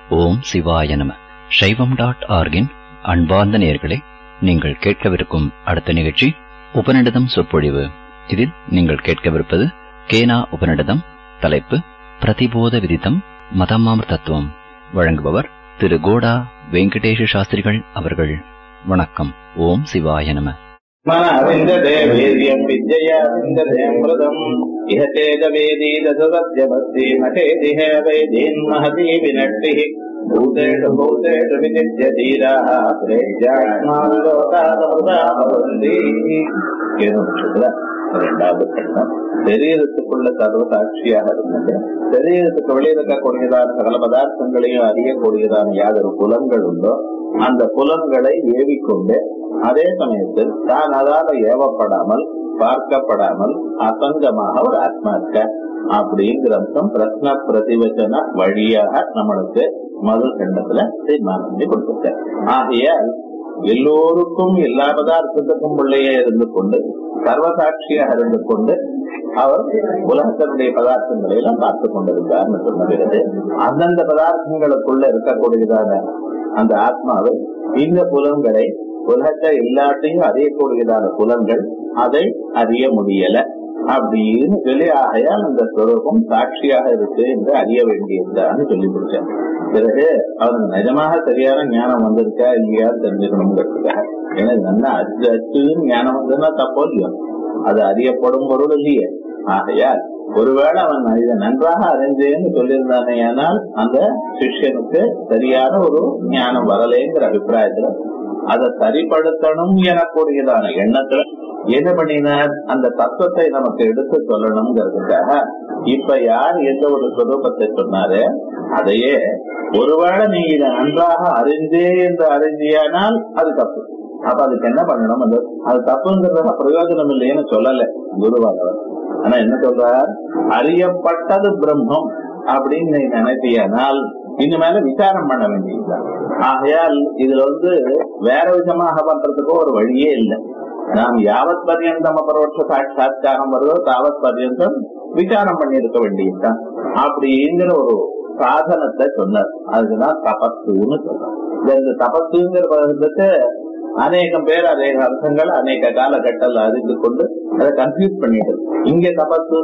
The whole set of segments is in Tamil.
ஓம் சிவாய நம சைவம் டாட் ஆர்கின் அன்பார்ந்த நேயர்களே நீங்கள் கேட்கவிருக்கும் அடுத்த நிகழ்ச்சி உபநிடதம் சொற்பொழிவு இதில் நீங்கள் கேட்கவிருப்பது கேனா உபநிடதம் தலைப்பு பிரதிபோத விதித்தம் மதமாமர் தத்துவம் வழங்குபவர் திரு கோடா வெங்கடேஷ சாஸ்திரிகள் அவர்கள் வணக்கம் ஓம் சிவாய நம मन विन्दते वीर्यम् विद्यया विन्दते मृदम् इह चेदवेदीदसत्यभक्ति मठेदिह वैदीन्महती विनष्टिः भूतेषु भूतेषु विनित्य धीराः प्रेज्यात्मान् लोकादमृता भवन्ति ரெண்டாவது கண்ணம் சரீரத்துக்குள்ள சர்வசாட்சியாக இருந்தது சரீரத்துக்கு வெளியே இருக்கக்கூடியதான சகல பதார்த்தங்களையும் அறியக்கூடியதான யாதொரு புலன்கள் உண்டோ அந்த புலன்களை ஏவிக்கொண்டு அதே சமயத்தில் தான் அதால ஏவப்படாமல் பார்க்கப்படாமல் அசங்கமாக ஒரு ஆத்மா இருக்க அப்படிங்கிற அம்சம் பிரஸ்ன பிரதிவச்சன வழியாக நம்மளுக்கு முதல் கண்டத்துல தீர்மானம் பண்ணி கொடுத்துருக்க ஆகையால் எல்லோருக்கும் எல்லா பதார்த்தத்துக்கும் உள்ளேயே இருந்து கொண்டு சர்வசாட்சியாக இருந்து கொண்டு அவர் உலகத்தினுடைய பதார்த்தங்களை எல்லாம் பார்த்து கொண்டிருக்கார்னு சொன்ன பிறகு அந்தந்த பதார்த்தங்களுக்குள்ள இருக்கக்கூடியதான அந்த ஆத்மாவை இந்த புலன்களை உலகத்தை எல்லாத்தையும் அறியக்கூடியதான புலன்கள் அதை அறிய முடியல அப்படின்னு சொல்லி ஆகையால் அந்த ஸ்வரூபம் சாட்சியாக இருக்கு என்று அறிய வேண்டியதுதான் சொல்லி கொடுத்தேன் பிறகு அவனுக்கு நிஜமாக சரியான ஞானம் வந்திருக்கா இல்லையா தெரிஞ்சுக்கணுங்கிறதுக்காக ஏன்னா நல்லா அச்சு அச்சுன்னு ஞானம் வந்ததுன்னா தப்போ இல்லையோ அது அறியப்படும் பொருள் இல்லையே ஆகையால் ஒருவேளை அவன் இதை நன்றாக அறிஞ்சேன்னு சொல்லியிருந்தானே ஆனால் அந்த சிஷ்யனுக்கு சரியான ஒரு ஞானம் வரலேங்கிற அபிப்பிராயத்துல அதை சரிப்படுத்தணும் எனக்கூடியதான எண்ணத்துல என்ன பண்ணினார் அந்த தத்துவத்தை நமக்கு எடுத்து சொல்லணுங்கிறதுக்காக இப்ப யார் எந்த ஒரு சுரூபத்தை சொன்னாரு அதையே ஒருவேளை நீ இதை நன்றாக அறிஞ்சே என்று அறிஞ்சியானால் அது தப்பு அப்ப அதுக்கு என்ன பண்ணணும் அது அது தப்புங்கிறத பிரயோஜனம் இல்லைன்னு சொல்லல குருவானவர் ஆனா என்ன சொல்றார் அறியப்பட்டது பிரம்மம் அப்படின்னு நீ நினைப்பியானால் இனிமேல விசாரம் பண்ண வேண்டியதுதான் ஆகையால் இதுல வந்து வேற விதமாக பண்றதுக்கு ஒரு வழியே இல்லை நாம் யாவத் பர்யந்தம் அபரோட்ச சாட்சாத்காரம் வருதோ தாவத் பர்யந்தம் விசாரம் பண்ணி இருக்க வேண்டியதுதான் அப்படிங்கிற ஒரு சாதனத்தை சொன்னார் அதுதான் தபத்துன்னு சொன்னார் இந்த தபத்துங்கிற பதத்துக்கு அநேகம் பேர் அநேக அர்த்தங்கள் அநேக காலகட்டத்தில் அறிந்து கொண்டு அதை கன்ஃபியூஸ் பண்ணிட்டு இங்க தபத்து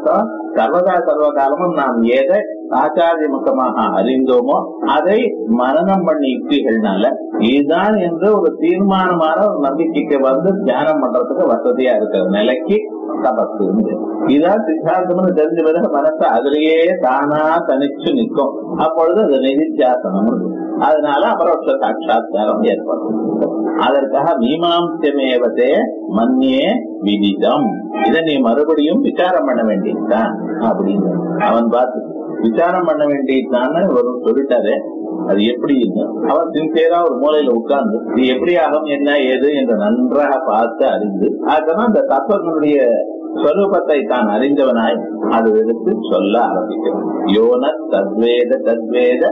சர்வதா சர்வ காலமும் நாம் எதை ஆச்சாரிய முகமாக அறிந்தோமோ அதை மரணம் பண்ணி யுக்திகள்னால இதுதான் என்று ஒரு தீர்மானமான ஒரு நம்பிக்கைக்கு வந்து தியானம் பண்றதுக்கு வசதியா இருக்கிற நிலைக்கு தபத்து இதான் சித்தாந்தம்னு தெரிஞ்ச பிறகு மனசு அதிலேயே தானா தனிச்சு நிற்கும் அப்பொழுது அது நிதித்தியாசனம் அதனால அபரோட்ச சாட்சாத்காரம் ஏற்படும் அதற்காக மீமாம்சமேவதே மன்னியே விதிதம் இதை நீ மறுபடியும் விசாரம் பண்ண வேண்டியதுதான் அப்படின்னு அவன் பார்த்து விசாரம் பண்ண வேண்டியதுதான் ஒரு சொல்லிட்டாரு அது எப்படி அவன் சின்சியரா ஒரு மூலையில உட்கார்ந்து இது எப்படி ஆகும் என்ன ஏது என்று நன்றாக பார்த்து அறிந்து அதுதான் அந்த தத்துவத்தினுடைய ஸ்வரூபத்தை தான் அறிந்தவனாய் அது எடுத்து சொல்ல ஆரம்பிக்கிறான் யோன தத்வேத தத்வேத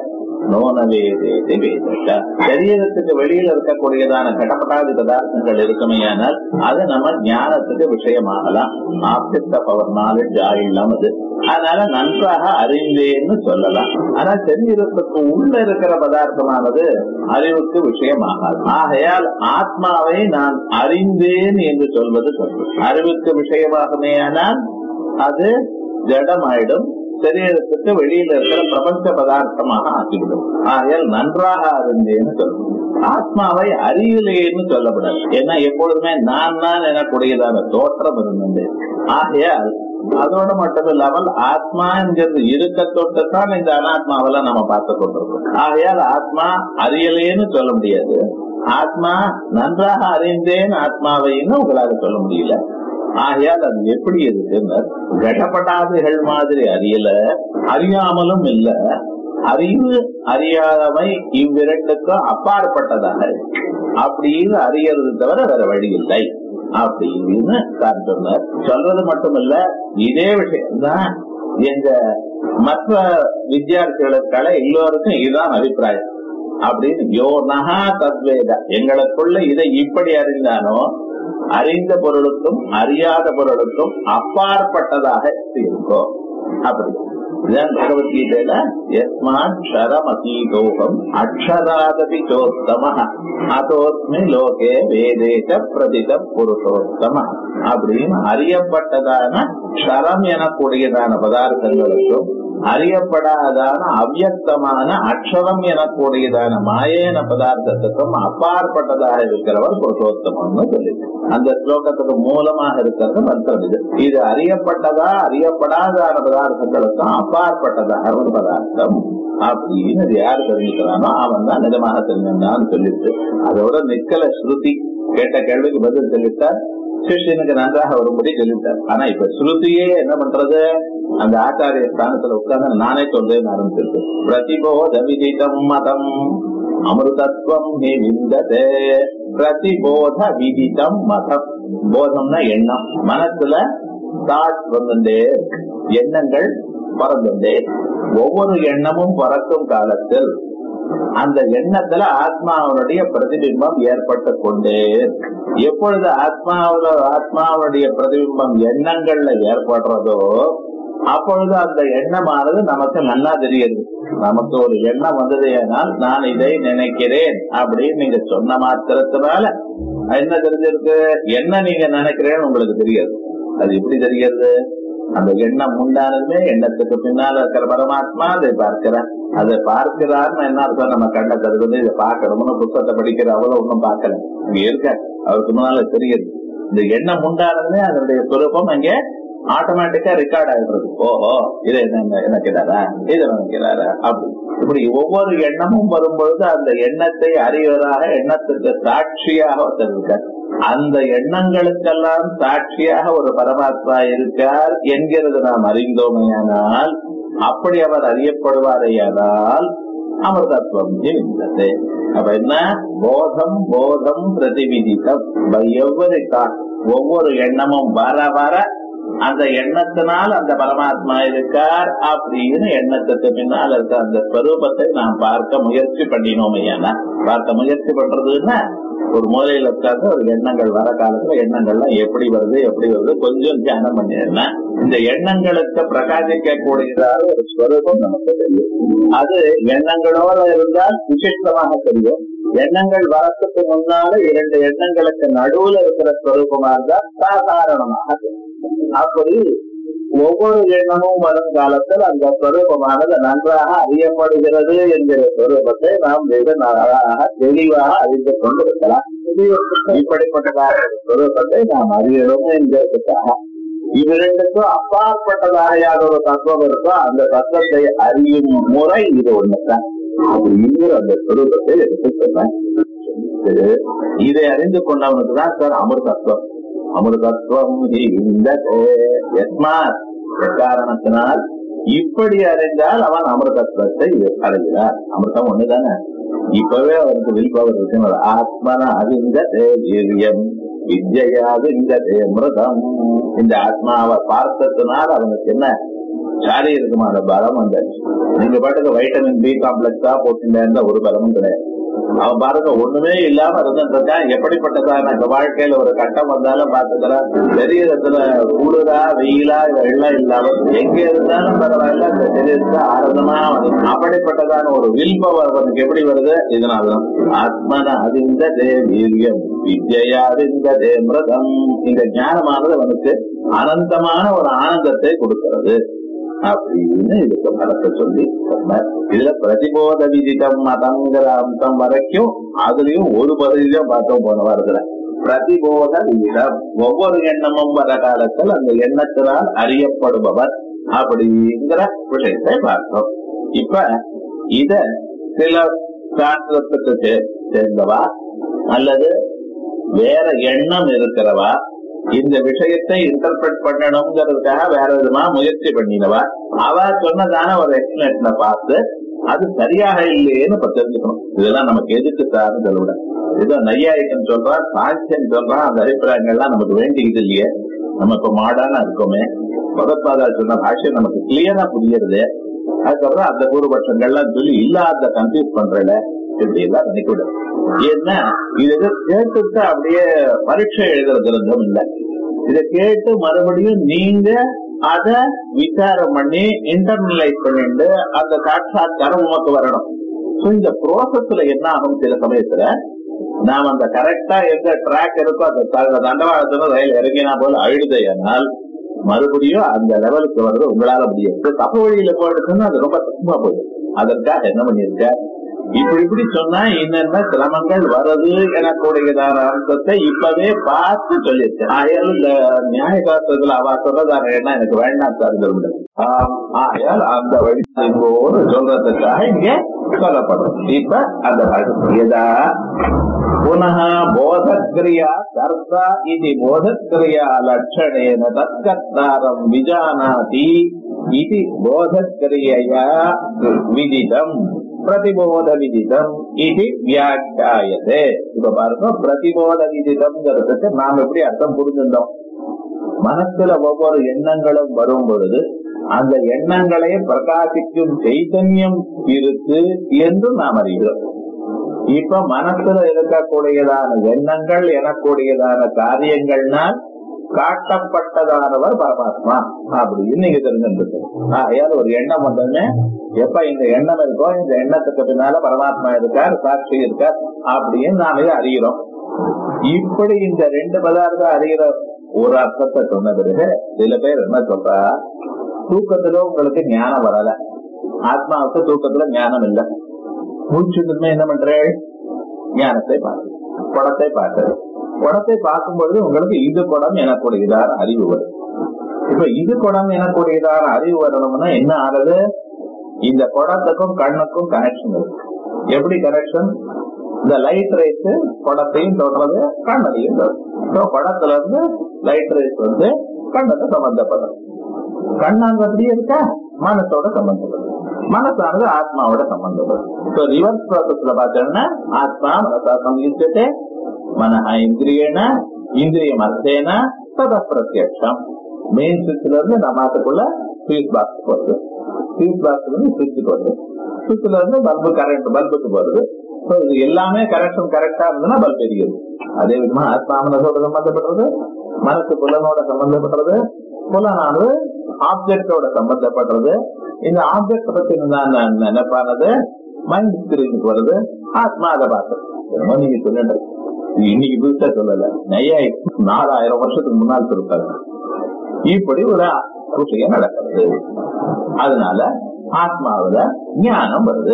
நோனவேதேதி வேதா சரீரத்துக்கு வெளியில இருக்கக்கூடியதான கடப்படாத பதார்த்தங்கள் இருக்குமையானால் அது நம்ம ஞானத்துக்கு விஷயமாகலாம் ஆப்டிக்ட் ஆஃப் அவர் நாலேஜ் ஆயிடலாம் அது அதனால நன்றாக அறிந்தேன்னு சொல்லலாம் ஆனா சரீரத்துக்கு உள்ள இருக்கிற பதார்த்தமானது அறிவுக்கு விஷயமாகாது ஆகையால் ஆத்மாவை நான் அறிந்தேன் என்று சொல்வது அறிவுக்கு விஷயமாகுமேயானால் அது ஜடமாயிடும் சரீரத்துக்கு வெளியில இருக்கிற பிரபஞ்ச பதார்த்தமாக ஆக்கிவிடும் ஆகையால் நன்றாக அறிந்தேன்னு சொல்லணும் ஆத்மாவை அறியலையேன்னு சொல்லப்படாது ஏன்னா எப்பொழுதுமே நான் தான் எனக்கூடியதான தோற்றம் இருந்தது ஆகையால் அதோட மட்டும் இல்லாமல் ஆத்மா என்கிறது இருக்க தொட்டுத்தான் இந்த அனாத்மாவெல்லாம் நம்ம பார்த்து கொண்டிருக்கோம் ஆகையால் ஆத்மா அறியலேன்னு சொல்ல முடியாது ஆத்மா நன்றாக அறிந்தேன் ஆத்மாவைன்னு உங்களால சொல்ல முடியல ஆகையால் அது எப்படி இருக்குன்னு கடப்படாதுகள் மாதிரி அறியல அறியாமலும் இல்ல அறிவு அறியாதவை இவ்விரண்டுக்கும் அப்பாற்பட்டதாக அப்படின்னு அறியறது தவிர வேற வழி இல்லை அப்படின்னு தான் சொன்னார் சொல்றது மட்டுமல்ல இதே விஷயம்தான் எங்க மற்ற வித்தியார்த்திகளுக்கான எல்லோருக்கும் இதுதான் அபிப்பிராயம் அப்படின்னு யோ நகா தத்வேத எங்களுக்குள்ள இதை இப்படி அறிந்தானோ அறிந்த பொருளுக்கும் அறியாத பொருளுக்கும் அப்பாற்பட்டதாக இருக்கும் அப்படி இதான் பகவத்கீதையில எஸ்மான் க்ஷரமதீதோகம் அக்ஷராதபி சோத்தம அதோஸ்மி லோகே வேதேச பிரதித புருஷோத்தம அப்படின்னு அறியப்பட்டதான க்ஷரம் எனக்கூடியதான பதார்த்தங்களுக்கும் அறியப்படாதான அவ்யக்தமான அக்ஷரம் எனக்கூடியதான மாயேன பதார்த்தத்துக்கும் அப்பாற்பட்டதாக இருக்கிறவர் புருஷோத்தமம்னு சொல்லி அந்த ஸ்லோகத்துக்கு மூலமாக இருக்கிறது மந்திரம் இது இது அறியப்பட்டதா அறியப்படாதான பதார்த்தங்களுக்கும் அப்பாற்பட்டதாக ஒரு பதார்த்தம் அப்படின்னு இது யார் தெரிஞ்சுக்கிறானோ அவன் தான் நிஜமாக தெரிஞ்சான்னு சொல்லிட்டு அதோட நிக்கல ஸ்ருதி கேட்ட கேள்விக்கு பதில் சொல்லிட்டார் சிஷ்யனுக்கு நன்றாக வரும்படி சொல்லிட்டார் ஆனா இப்ப ஸ்ருதியே என்ன பண்றது அந்த ஆச்சாரிய ஸ்தானத்துல உட்கார்ந்து நானே சொல்றேன் ஆரம்பிச்சிருக்கு பிரதிபோத விதிதம் மதம் அமிர்தத்வம் ஹி விந்ததே பிரதிபோத விதிதம் மதம் போதம்னா எண்ணம் மனசுல தாட் வந்துட்டே இருக்கு. எண்ணங்கள் பறந்துட்டே ஒவ்வொரு எண்ணமும் பறக்கும் காலத்தில் அந்த எண்ணத்துல ஆத்மாவனுடைய பிரதிபிம்பம் ஏற்பட்டு கொண்டே இருக்கு. எப்பொழுது ஆத்மாவுல ஆத்மாவுடைய பிரதிபிம்பம் எண்ணங்கள்ல ஏற்படுறதோ அப்பொழுது அந்த எண்ணமானது நமக்கு நல்லா தெரியுது நமக்கு ஒரு எண்ணம் வந்தது ஏனால் நான் இதை நினைக்கிறேன் அப்படின்னு நீங்க சொன்ன மாத்திரத்தினால என்ன தெரிஞ்சிருக்கு என்ன நீங்க நினைக்கிறேன்னு உங்களுக்கு தெரியாது அது எப்படி தெரிகிறது அந்த எண்ணம் உண்டானதுமே எண்ணத்துக்கு பின்னால இருக்கிற பரமாத்மா அதை பார்க்கிறான் அதை பார்க்கிறான்னு என்ன அர்த்தம் நம்ம கண்ணை தருவது இதை பார்க்கணும்னு புத்தகத்தை படிக்கிற அவ்வளவு ஒண்ணும் பார்க்கல இங்க இருக்க அவருக்கு முன்னால தெரியுது இந்த எண்ணம் உண்டானதுமே அதனுடைய சுரூபம் அங்கே ஆட்டோமேட்டிக்கா ரெக்கார்ட் ஆகிடுறது ஓஹோ இதை என்ன நினைக்கிறாரா இதை நினைக்கிறாரா அப்படி இப்படி ஒவ்வொரு எண்ணமும் வரும்பொழுது அந்த எண்ணத்தை அறிவதாக எண்ணத்துக்கு சாட்சியாக ஒருத்தர் இருக்கார் அந்த எண்ணங்களுக்கெல்லாம் சாட்சியாக ஒரு பரமாத்மா இருக்கார் என்கிறது நாம் அறிந்தோமையானால் அப்படி அவர் அறியப்படுவாரையானால் அமிர்தத்துவம் இருந்தது அப்ப என்ன போதம் போதம் பிரதிவிதித்தம் பை எவ்வரி தாட் ஒவ்வொரு எண்ணமும் வர வர அந்த எண்ணத்தினால் அந்த பரமாத்மா இருக்கார் அப்படின்னு எண்ணத்துக்கு பின்னால் இருக்க அந்த ஸ்வரூபத்தை நாம் பார்க்க முயற்சி பண்ணினோமையானா பார்க்க முயற்சி பண்றதுன்னா ஒரு மூலையில உட்கார்ந்து ஒரு எண்ணங்கள் வர காலத்துல எண்ணங்கள்லாம் எப்படி வருது எப்படி வருது கொஞ்சம் தியானம் பண்ணிடுனா இந்த எண்ணங்களுக்கு பிரகாசிக்க கூடியதாக ஒரு ஸ்வரூபம் நமக்கு தெரியும் அது எண்ணங்களோட இருந்தால் விசிஷ்டமாக தெரியும் எண்ணங்கள் வரத்துக்கு முன்னால இரண்டு எண்ணங்களுக்கு நடுவுல இருக்கிற ஸ்வரூபமா இருந்தால் சாதாரணமாக தெரியும். அப்படி ஒவ்வொரு எண்ணமும் வரும் காலத்தில் அந்த ஸ்வரூபமானது நன்றாக அறியப்படுகிறது என்கிற ஸ்வரூபத்தை நாம் மிக நன்றாக தெளிவாக அறிந்து கொண்டிருக்கலாம் இப்படிப்பட்டதாக ஒரு ஸ்வரூபத்தை நாம் அறியணும் என்கிறதுக்காக இவ்விரண்டுக்கும் அப்பாற்பட்டதாக யாதொரு தத்துவம் இருக்கோ அந்த தத்துவத்தை அறியும் முறை இது ஒண்ணுதான் அது இன்னொரு அந்த ஸ்வரூபத்தை எடுத்து சொன்னேன் இதை அறிந்து கொண்டவனுக்கு தான் சார் அமிர்தத்துவம் அமிர்தத்துவம் இந்த எஸ்மாத் காரணத்தினால் இப்படி அறிந்தால் அவன் அமிர்தத்துவத்தை அடைகிறார் அமிர்தம் ஒண்ணுதானே இப்பவே அவருக்கு வில்பவர் இருக்கு ஆத்மன அறிந்த வீரியம் வித்யாது இந்த அமிர்தம் இந்த ஆத்மாவை பார்த்ததுனால் அவனுக்கு என்ன சாரீரகமான பலம் வந்தாச்சு நீங்க பாட்டுக்கு வைட்டமின் பி காம்ப்ளெக்ஸா போட்டுட்டா ஒரு பலமும் கிடையாது அவன் பாருங்க ஒண்ணுமே இல்லாம இருந்துருக்கான் எப்படிப்பட்டதான இந்த வாழ்க்கையில ஒரு கட்டம் வந்தாலும் பாத்துக்கிறான் சரீரத்துல குளிரா வெயிலா வெள்ளம் இல்லாம எங்க இருந்தாலும் பரவாயில்ல அந்த சரீரத்துல ஆனந்தமா வரும் அப்படிப்பட்டதான ஒரு வில் பவர் அவனுக்கு எப்படி வருது இதனாலதான் ஆத்மன அதிந்த தே வீரியம் வித்யா அதிந்த தே மிருதம் இந்த ஞானமானது அவனுக்கு அனந்தமான ஒரு ஆனந்தத்தை கொடுக்கிறது அப்படின்னு இதுக்கு பலத்தை சொல்லி சொன்னார் இதுல பிரதிபோத விதிதம் மதங்கிற அம்சம் வரைக்கும் அதுலயும் ஒரு பகுதியிலும் பார்த்தோம் போன வாரத்துல பிரதிபோத விதிதம் ஒவ்வொரு எண்ணமும் வர காலத்தில் அந்த எண்ணத்தினால் அறியப்படுபவர் அப்படிங்கிற விஷயத்தை பார்த்தோம் இப்ப இத சில சாஸ்திரத்துக்கு சே- சேர்ந்தவா அல்லது வேற எண்ணம் இருக்கிறவா இந்த விஷயத்தை இன்டர்பிரட் பண்ணணுங்கிறதுக்காக வேற விதமா முயற்சி பண்ணினவா அவ சொன்னதான ஒரு எக்ஸ்பிளேஷனை பார்த்து அது சரியாக இல்லையேன்னு இப்ப தெரிஞ்சுக்கணும் இதெல்லாம் நமக்கு எதுக்கு சார்னு சொல்லுவிட ஏதோ நையாயிக்கம் சொல்றான் சாங்கியன் சொல்றான் அந்த அபிப்பிராயங்கள்லாம் நமக்கு வேண்டியது இல்லையே நம்ம இப்ப மாடர்னா இருக்கோமே பகவத்பாதா சொன்ன பாஷ்யம் நமக்கு கிளியரா புரியுறது அதுக்கப்புறம் அந்த பூர்வபட்சங்கள்லாம் சொல்லி இல்லாத கன்ஃபியூஸ் பண்றல இப்படி எல்லாம் நினைக்கூட ஏன்னா இது எதோ கேட்டுட்டு அப்படியே பரீட்சை எழுதுற கிரந்தம் இல்ல இதை கேட்டு மறுபடியும் நீங்க அத விசாரம் பண்ணி இன்டர்னலைஸ் பண்ணிட்டு அந்த சாட்சாத்காரம் உமக்கு வரணும் சோ இந்த ப்ரோசஸ்ல என்ன ஆகும் சில சமயத்துல நாம் அந்த கரெக்டா எந்த ட்ராக் இருக்கோ அந்த த- தண்டவாளத்துல ரயில் இறங்கினா போல அழுதையானால் மறுபடியும் அந்த லெவலுக்கு வர்றது உங்களால முடியும் தப்பு வழியில போயிடுச்சுன்னா அது ரொம்ப கஷ்டமா போயிடும் அதற்காக என்ன பண்ணிருக்க இப்படி இப்படி சொன்னா என்னென்ன சிரமங்கள் வருது எனக்கூடியதான அர்த்தத்தை இப்பவே பார்த்து சொல்லியிருக்கேன் ஆயால் இந்த நியாய சாஸ்திரத்துல அவ சொல்றதான என்ன எனக்கு வேண்டாம் சார் சொல்லுங்க ஆயால் அந்த வழி போது சொல்றதுக்காக இங்க சொல்லப்படும் இப்ப அந்த எதா புனः बोधक्रिया कर्ता इति बोधक्रिया लक्षणेन तत्कर्तारम् विजानाति इति बोधक्रियया विदितम् பிரதிபோத விதிதம் இது வியாக்கியாயதே இப்ப பாருங்க பிரதிபோத விதிதம்ங்கிறதுக்கு நாம் எப்படி அர்த்தம் புரிஞ்சிருந்தோம் மனசுல ஒவ்வொரு எண்ணங்களும் வரும் பொழுது அந்த எண்ணங்களை பிரகாசிக்கும் சைத்தன்யம் இருக்கு என்று நாம் அறிகிறோம் இப்ப மனசுல இருக்கக்கூடியதான எண்ணங்கள் எனக்கூடியதான காரியங்கள்னால் காட்டப்பட்டதானவர் பரமாத்மா அப்படின்னு நீங்க தெரிஞ்சுட்டு ஆகையால் ஒரு எண்ணம் வந்தோடனே எப்ப இந்த எண்ணம் இருக்கோ இந்த எண்ணத்துக்கு பின்னால பரமாத்மா இருக்கார் சாட்சி இருக்கார் அப்படின்னு நாம இதை அறிகிறோம் இப்படி இந்த ரெண்டு பதார்த்தம் அறிகிற ஒரு அர்த்தத்தை சொன்ன பிறகு சில பேர் என்ன சொல்றா தூக்கத்துல உங்களுக்கு ஞானம் வரல ஆத்மாவுக்கு தூக்கத்துல ஞானம் இல்ல மூச்சுமே என்ன பண்றேன் ஞானத்தை பார்த்து குடத்தை பார்க்கிறது குடத்தை பார்க்கும் பொழுது உங்களுக்கு இது குடம் எனக்கூடியதான அறிவு வரும் இப்ப இது குடம் எனக்கூடியதான அறிவு வரணும்னா என்ன ஆகுது இந்த குடத்துக்கும் கண்ணுக்கும் கனெக்ஷன் இருக்கு எப்படி கனெக்ஷன் இந்த லைட் ரைஸ் குடத்தையும் தொடுறது கண்ணையும் தொடுறது So, குடத்துல இருந்து லைட் ரைஸ் வந்து கண்ணுக்கு சம்பந்தப்படும் கண்ணாங்க அப்படியே இருக்கா மனசோட சம்பந்தப்படும் மனசானது ஆத்மாவோட சம்பந்தப்படும் ஸோ ரிவர்ஸ் ப்ராசஸ்ல பார்த்தோம்னா ஆத்மா மனசா சம்யுஜ்யத்தை மன இந்திரியன இந்திரியம் அர்த்தேன தத பிரத்யட்சம் மெயின் சுவிட்ச்ல இருந்து நம்மாத்துக்குள்ள ஸ்வீட் பாக்ஸ் போகுது ஸ்வீட் பாக்ஸ்ல இருந்து சுவிட்சுக்கு வருது சுவிட்ச்ல இருந்து பல்பு கரண்ட் பல்புக்கு வருது So, இது எல்லாமே கரெக்ஷன் கரெக்டா இருந்ததுன்னா பல்ப் எரியுது அதே விதமா ஆத்மா மனசோட சம்பந்தப்பட்டது மனசு புலனோட சம்பந்தப்பட்டது புலனானது ஆப்ஜெக்டோட சம்பந்தப்பட்டது இந்த ஆப்ஜெக்ட் பத்தி நான் நான் நினைப்பானது மைண்ட் ஸ்கிரீனுக்கு வருது ஆத்மா அதை பார்த்து என்னமோ நீங்க சொல்லுங்க இது இன்னைக்கு புதுசா சொல்லல நையா நாலாயிரம் வருஷத்துக்கு முன்னால் சொல்லிட்டாங்க இப்படி ஒரு விஷயம் நடக்கிறது அதனால ஆத்மாவுல ஞானம் வருது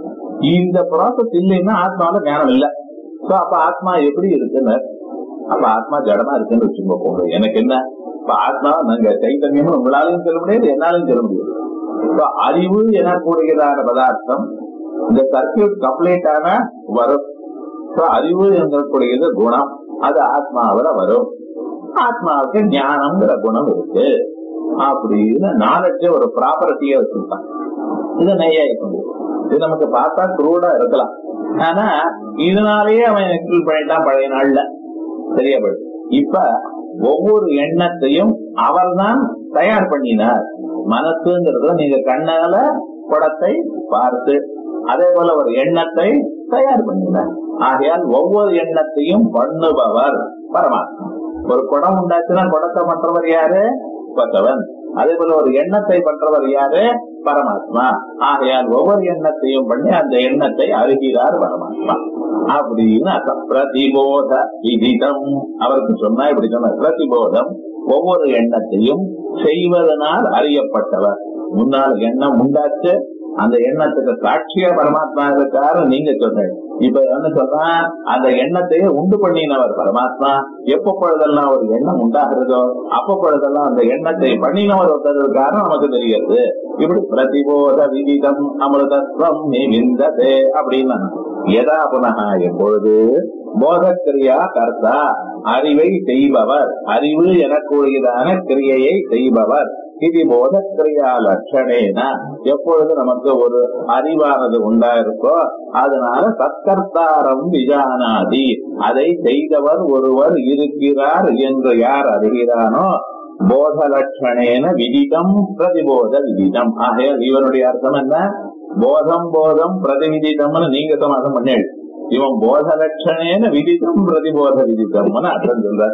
இந்த ப்ராசஸ் இல்லைன்னா ஆத்மாவில ஞானம் இல்ல சோ அப்ப ஆத்மா எப்படி இருக்குன்னு அப்ப ஆத்மா ஜடமா இருக்குன்னு வச்சுக்கோ போங்க எனக்கு என்ன இப்ப ஆத்மா நாங்க சைத்தன்யமும் உங்களாலையும் சொல்ல முடியாது என்னாலையும் சொல்ல முடியாது இப்ப அறிவு எனக்கூடியதான பதார்த்தம் இந்த சர்க்கியூட் கம்ப்ளீட் ஆன வரும் So, அறிவு என்கக்கூடியது குணம் அது ஆத்மாவில வரும் ஆத்மாவுக்கு ஞானம்ங்கிற குணம் இருக்கு அப்படின்னு நாலெட்ஜ ஒரு ப்ராப்பர்ட்டியா வச்சிருக்கான் இதை நெய்யாயிக்கும் இது நமக்கு பார்த்தா குரூடா இருக்கலாம் ஆனா இதனாலேயே அவன் எக்ஸ்பிள் பண்ணிட்டான் பழைய நாள்ல சரியா போயிடுது இப்ப ஒவ்வொரு எண்ணத்தையும் அவர்தான் தயார் பண்ணினார் மனசுங்கிறதுல நீங்க கண்ணால குடத்தை பார்த்து அதே போல ஒரு எண்ணத்தை தயார் பண்ணினார் ஆகையால் ஒவ்வொரு எண்ணத்தையும் பண்ணுபவர் பரமாத்மா ஒரு குடம் உண்டாச்சுன்னா குடத்தை பண்றவர் யாரு பகவன் அதே போல ஒரு எண்ணத்தை பண்றவர் யாரு பரமாத்மா ஆகையால் ஒவ்வொரு எண்ணத்தையும் பண்ணி அந்த எண்ணத்தை அறிகிறார் பரமாத்மா அப்படின்னு அர்த்தம் பிரதிபோத விதிதம் அவருக்கு சொன்னா இப்படி சொன்ன பிரதிபோதம் ஒவ்வொரு எண்ணத்தையும் செய்வதனால் அறியப்பட்டவர் முன்னால் எண்ணம் உண்டாச்சு அந்த எண்ணத்துக்கு சாட்சியா பரமாத்மா இருக்காரு நீங்க சொல்றீங்க இப்ப என்ன சொல்றா அந்த எண்ணத்தையே உண்டு பண்ணினவர் பரமாத்மா எப்ப பொழுதெல்லாம் ஒரு எண்ணம் உண்டாகிறதோ அப்ப பொழுதெல்லாம் அந்த எண்ணத்தை பண்ணினவர் ஒருத்தர் இருக்காரு நமக்கு தெரியாது இப்படி பிரதிபோத விதிதம் அமிர்தத்வம் நிவிந்ததே அப்படின்னு எதா புனகா எப்பொழுது போதக்கிரியா கர்த்தா அறிவை செய்பவர் அறிவு எனக்கூடியதான கிரியையை செய்பவர் இது போதக்கிரியா லட்சணேன எப்பொழுது நமக்கு ஒரு அறிவானது உண்டா இருக்கோ அதனால சத்கர்த்தாரம் விஜானாதி அதை செய்தவர் ஒருவர் இருக்கிறார் என்று யார் அறிகிறானோ போத லட்சணேன விதிதம் பிரதிபோத விதிதம் ஆகையால் இவனுடைய அர்த்தம் என்ன போதம் போதம் பிரதிவிதிதம்னு நீங்க சமாதம் பண்ணேள் இவன் போத லட்சணேன விதிதம் பிரதிபோத விதிதம்னு அர்த்தம் சொல்றார்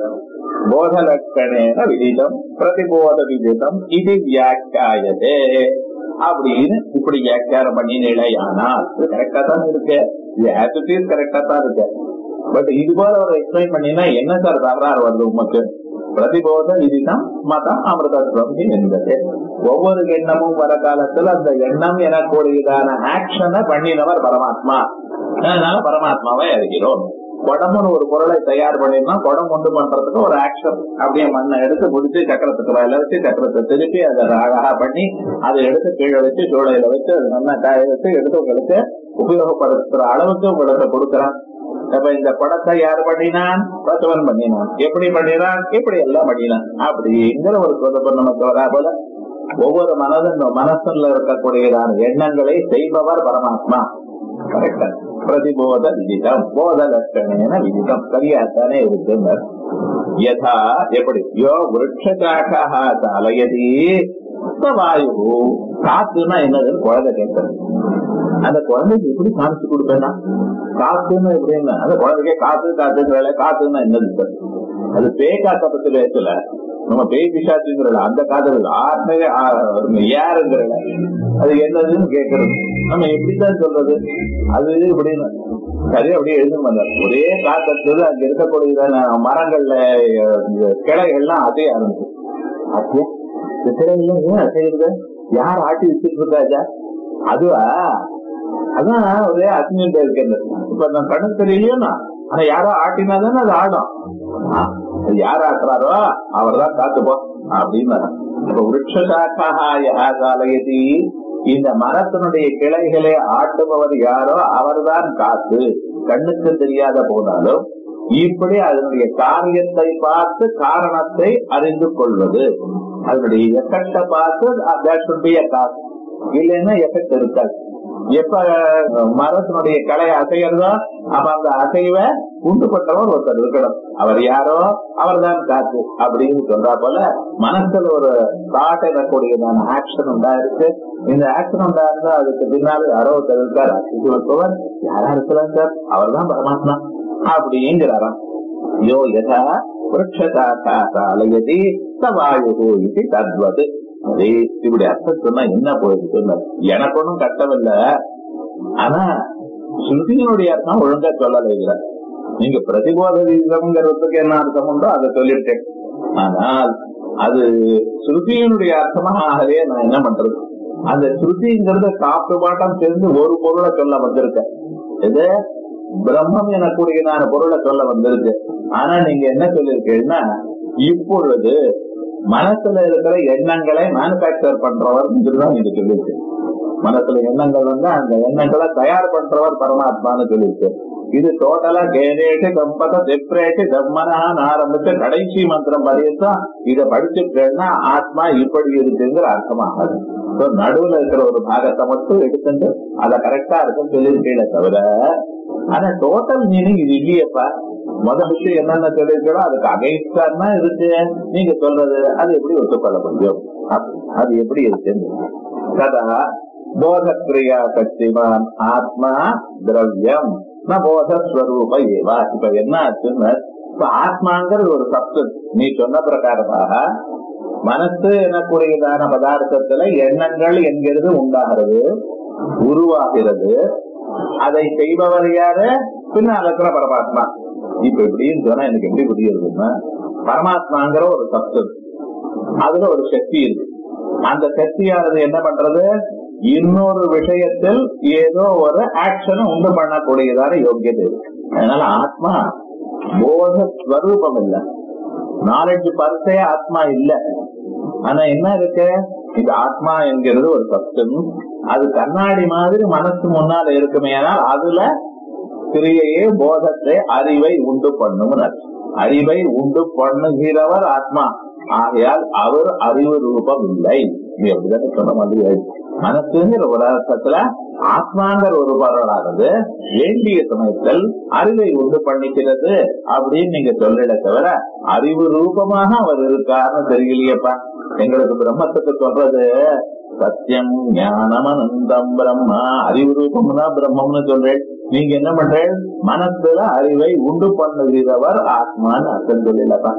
போதலட்சணேன விதிதம் பிரதிபோத விதிதம் இது வியாக்கியாயதே அப்படின்னு இப்படி வியாக்கியானம் பண்ணினேயானால் இது கரெக்டா தான் இருக்கு இது ஆட்டிடியூட் கரெக்டா தான் இருக்கு பட் இது போல ஒரு எக்ஸ்பிளைன் பண்ணினா என்ன சார் தகராறு வருது உமக்கு பிரதிபோத விதிதம் மதம் அமிர்தத்வம் என்பது ஒவ்வொரு எண்ணமும் வர காலத்துல அந்த எண்ணம் எனக்கூடியதான ஆக்ஷனை பண்ணினவர் பரமாத்மா அதனால பரமாத்மாவை அறிகிறோம் குடம்னு ஒரு பொருளை தயார் பண்ணிருந்தோம் குடம் கொண்டு பண்றதுக்கு ஒரு ஆக்ஷன் அப்படியே மண்ணை எடுத்து முடிச்சு சக்கரத்துக்கு மேல வச்சு சக்கரத்தை திருப்பி அதை அழகா பண்ணி அதை எடுத்து கீழே வச்சு சூளையில வச்சு அது நல்லா காய வச்சு எடுத்து உங்களுக்கு உபயோகப்படுத்துற அளவுக்கு உங்களுக்கு கொடுக்குறான் அப்ப இந்த படத்தை யார் பண்ணினான் பசுவன் பண்ணினான் எப்படி பண்ணினான் இப்படி எல்லாம் பண்ணினான் அப்படிங்கிற ஒரு சொதப்பம் நமக்கு வரா போல ஒவ்வொரு மனதின் மனசுல இருக்கக்கூடியதான எண்ணங்களை செய்பவர் பரமாத்மா கரெக்டா பிரதிபோத விதிதம் போத லட்சணேன விதிதம் சரியாத்தானே இருக்குனர் யதா எப்படி யோ விரட்சாக்காக அலையதி வாயு காத்துனா என்னதுன்னு குழந்தை கேட்கறது அந்த குழந்தைக்கு எப்படி காமிச்சு கொடுப்பேன்னா காத்துன்னு எப்படின்னா அந்த குழந்தைக்கே காத்து காத்துங்கிற காத்துன்னா என்னது சார் அது பேய் காத்த பத்தி பேசல நம்ம பேய் பிசாச்சுங்கிறல அந்த காதல் ஆத்மவே யாருங்கிறல அது என்னதுன்னு கேட்கறது நம்ம எப்படித்தான் சொல்றது அது இப்படின்னு சரி அப்படியே எழுதும் ஒரே காத்தது அங்க இருக்கக்கூடிய மரங்கள்ல கிளைகள்லாம் அசைய ஆரம்பிச்சு அப்படியே இந்த கிளைகள்லாம் ஏன் அசைகிறது யார் ஆட்டி வச்சுட்டு இருக்காஜா அதுவா அதான் ஒரே அசிங்கம் இருக்கிறது இப்ப நான் கண்ணு தெரியலையோனா ஆனா யாரோ ஆட்டினா தானே அது ஆடும் யார் ஆட்டுறாரோ அவர் தான் காத்துப்போ அப்படின்னு இப்ப விரட்சாக்காலயதி இந்த மரத்தினுடைய கிளைகளை ஆட்டுபவர் யாரோ அவர்தான் காத்து கண்ணுக்கு தெரியாத போனாலும் இப்படி அதனுடைய காரியத்தை பார்த்து காரணத்தை அறிந்து கொள்வது அதனுடைய எஃபெக்ட பார்த்து காசு இல்லைன்னா எஃபெக்ட் இருக்காது எப்ப மரத்தினுடைய கலை அசைகிறதோ அப்ப அந்த அசைவை உண்டுபட்டவர் ஒருத்தர் இருக்கணும் அவர் யாரோ அவர் தான் காத்து அப்படின்னு சொல்றா போல மனசுல ஒரு தாட் எனக்கூடியதான ஆக்ஷன் உண்டா இருக்கு இந்த ஆக்ஷன் உண்டா இருந்தா அதுக்கு பின்னால யாரோ ஒருத்தர் இருக்கார் இது ஒருத்தவர் யாரா இருக்கலாம் சார் அவர் தான் பரமாத்மா அப்படிங்கிறாராம் யோ யதா விரட்சாலயதி சவாயு இது தத்வது அதே இப்படி அர்த்தம் சொன்னா என்ன போயிருக்கு எனக்கு ஒன்றும் கஷ்டம் இல்ல ஆனா ஸ்ருதியினுடைய அர்த்தம் ஒழுங்கா சொல்லலை இல்ல நீங்க பிரதிபோத விதம்ங்கிறதுக்கு என்ன அர்த்தம் உண்டோ அதை சொல்லிட்டேன் ஆனால் அது ஸ்ருதியினுடைய அர்த்தமாக ஆகவே நான் என்ன பண்றது அந்த ஸ்ருதிங்கிறத காப்பு பாட்டம் சேர்ந்து ஒரு பொருளை சொல்ல வந்திருக்க இது பிரம்மம் எனக்கூடியதான பொருளை சொல்ல வந்திருக்கு ஆனா நீங்க என்ன சொல்லிருக்கீங்கன்னா இப்பொழுது மனசுல இருக்கிற எண்ணங்களை மேனுபேக்சர் பண்றவர் தான் நீங்க சொல்லிருக்கு மனசுல எண்ணங்கள் வந்து அந்த எண்ணங்களை தயார் பண்றவர் பரமாத்மான்னு சொல்லிருக்கு இது டோட்டலா கேரேட்டு கம்பத செப்ரேட்டு தம்மனான்னு ஆரம்பிச்சு கடைசி மந்திரம் பரியத்தான் இதை படிச்சுட்டேன்னா ஆத்மா இப்படி இருக்குங்கிற அர்த்தமாகாது நடுவுல இருக்கிற ஒரு பாகத்தை மட்டும் எடுத்துட்டு அதை கரெக்டா இருக்குன்னு சொல்லியிருக்கீங்களே தவிர ஆனா டோட்டல் மீனிங் இது இல்லையப்பா முதல் விஷயம் என்னென்ன சொல்லிருக்கோ அதுக்கு அகைன்ஸ்டா இருக்கு நீங்க சொல்றது அது எப்படி ஒத்துக்கொள்ள முடியும் அது எப்படி இருக்குன்னு கதா போதக்கிரியா சக்திமான் ஆத்மா திரவியம் போதஸ்வரூப ஏவா இப்ப என்ன ஆச்சுன்னு இப்ப ஆத்மாங்கிறது ஒரு சப்து நீ சொன்ன பிரகாரமாக மனசு எனக்கூடியதான பதார்த்தத்துல எண்ணங்கள் என்கிறது உண்டாகிறது உருவாகிறது அதை செய்பவர் யாரு பின்னால் இருக்கிற பரமாத்மா இப்ப எப்படின்னு சொன்னா எனக்கு எப்படி புரியுதுன்னா பரமாத்மாங்கிற ஒரு சப்து அதுல ஒரு சக்தி இருக்கு அந்த சக்தியானது என்ன பண்றது இன்னொரு விஷயத்தில் ஏதோ ஒரு ஆக்ஷனை உண்டு பண்ணக்கூடியதான யோக்கியதை இருக்கு அதனால ஆத்மா போத ஸ்வரூபம் இல்ல நாலேஜ் பர்சே ஆத்மா இல்ல ஆனா என்ன இருக்கு இது ஆத்மா என்கிறது ஒரு சப்தம் அது கண்ணாடி மாதிரி மனசு முன்னால இருக்குமே ஆனால் அதுல கிரியையே போதத்தை அறிவை உண்டு பண்ணும் அறிவை உண்டு பண்ணுகிறவர் ஆத்மா ஆகையால் அவர் அறிவு ரூபம் இல்லை நீ அப்படிதானே சொன்ன மாதிரி ஆயிடுச்சு மனசுங்கிற ஒரு அர்த்தத்துல ஆத்மாங்கிற ஒரு பொருளானது வேண்டிய சமயத்தில் அறிவை உண்டு பண்ணிக்கிறது அப்படின்னு நீங்க சொல்லிட தவிர அறிவு ரூபமாக அவர் இருக்காருன்னு தெரியலையப்பா எங்களுக்கு பிரம்மத்துக்கு சொல்றது சத்தியம் ஞானம் அனந்தம் பிரம்மா அறிவு ரூபம் தான் பிரம்மம்னு சொல்றேன் நீங்க என்ன பண்றேன் மனசுல அறிவை உண்டு பண்ணுகிறவர் ஆத்மான்னு அர்த்தம் சொல்லலப்பா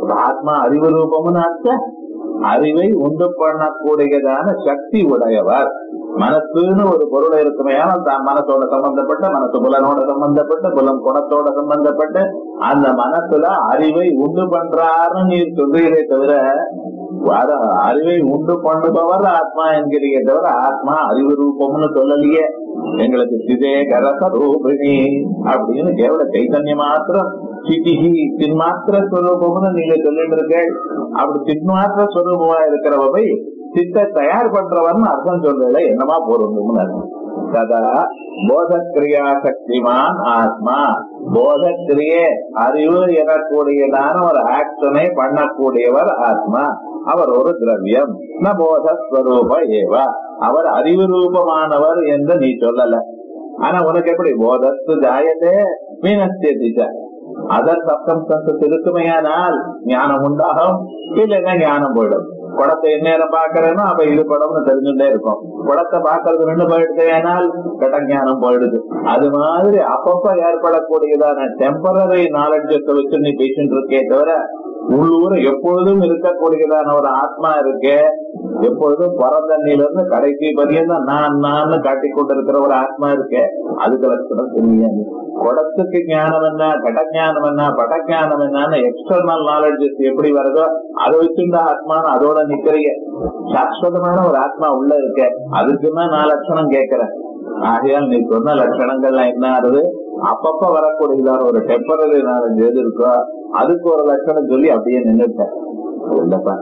ஆத்மா அறிவு ரூபம்னு அர்த்தம் அறிவை உண்டு பண்ணக்கூடியதான சக்தி உடையவர் மனசுன்னு ஒரு பொருள் இருக்குமே தான் மனசோட சம்பந்தப்பட்ட மனசு புலனோட சம்பந்தப்பட்ட புலம் குணத்தோட சம்பந்தப்பட்ட அந்த மனசுல அறிவை உண்டு பண்றாருன்னு நீர் சொல்றீரே தவிர வர அறிவை உண்டு பண்ணுபவர் ஆத்மா என்கிறீங்க தவிர ஆத்மா அறிவு ரூபம்னு சொல்லலையே எங்களுக்கு சிதே கரச ரூபிணி அப்படின்னு கேவல சைத்தன்ய மாத்திரம் சிதிஹி சின்மாத்திர ஸ்வரூபம்னு நீங்க சொல்லிட்டு இருக்க அப்படி சின்மாத்திர ஸ்வரூபமா இருக்கிறவ போய் சித்த தயார் பண்றவன் அர்த்தம் சொல்றதுல என்னமா போறோம்னு அர்த்தம் ததா போதக்கிரியா சக்திமான் ஆத்மா போதக்கிரியே அறிவு எனக்கூடியதான ஒரு ஆக்ஷனை பண்ணக்கூடியவர் ஆத்மா அவர் ஒரு திரவியம் ந போதஸ்வரூப ஏவ அவர் அறிவு ரூபமானவர் என்று நீ சொல்லல ஆனா உனக்கு எப்படி போதஸ்து ஜாயதே மீனஸ்திய அதர் சப்தம்சன்ஸ் இருக்குமையானால் ஞானம் உண்டாகும் இல்லைன்னா ஞானம் போயிடும் குடத்தை எந்நேரம் பாக்குறேன்னா அப்ப இது குடம்னு தெரிஞ்சுட்டே இருக்கும் குடத்தை பாக்குறது ரெண்டு போயிடுச்சேனால் கட ஞானம் போயிடுது அது மாதிரி அப்பப்ப ஏற்படக்கூடியதான டெம்பரரி நாலெட்ஜத்தை வச்சு நீ பேசிட்டு இருக்கே தவிர உள்ளூர் எப்பொழுதும் இருக்கக்கூடியதான ஒரு ஆத்மா இருக்கு எப்பொழுதும் பிறந்தண்ணில இருந்து கடைசி பரியந்தம் நான் நான் காட்டி கொண்டிருக்கிற ஒரு ஆத்மா இருக்கு அதுக்கு லட்சணம் தெரியாது குடத்துக்கு ஞானம் என்ன கடஞானம் என்ன படஞானம் என்னன்னு எக்ஸ்டர்னல் நாலேஜஸ் எப்படி வருதோ அதை வச்சுருந்த ஆத்மான்னு அதோட நிக்கிறீங்க சாஸ்வதமான ஒரு ஆத்மா உள்ள இருக்க அதுக்குதான் நான் லட்சணம் கேட்கிறேன் ஆகையால் நீ சொன்ன லட்சணங்கள்லாம் என்ன ஆகுது அப்பப்ப வரக்கூடியதான ஒரு டெம்பரரி நாலேஜ் எது இருக்கோ அதுக்கு ஒரு லட்சணம் சொல்லி அப்படியே நின்றுட்டேன் இல்லப்பா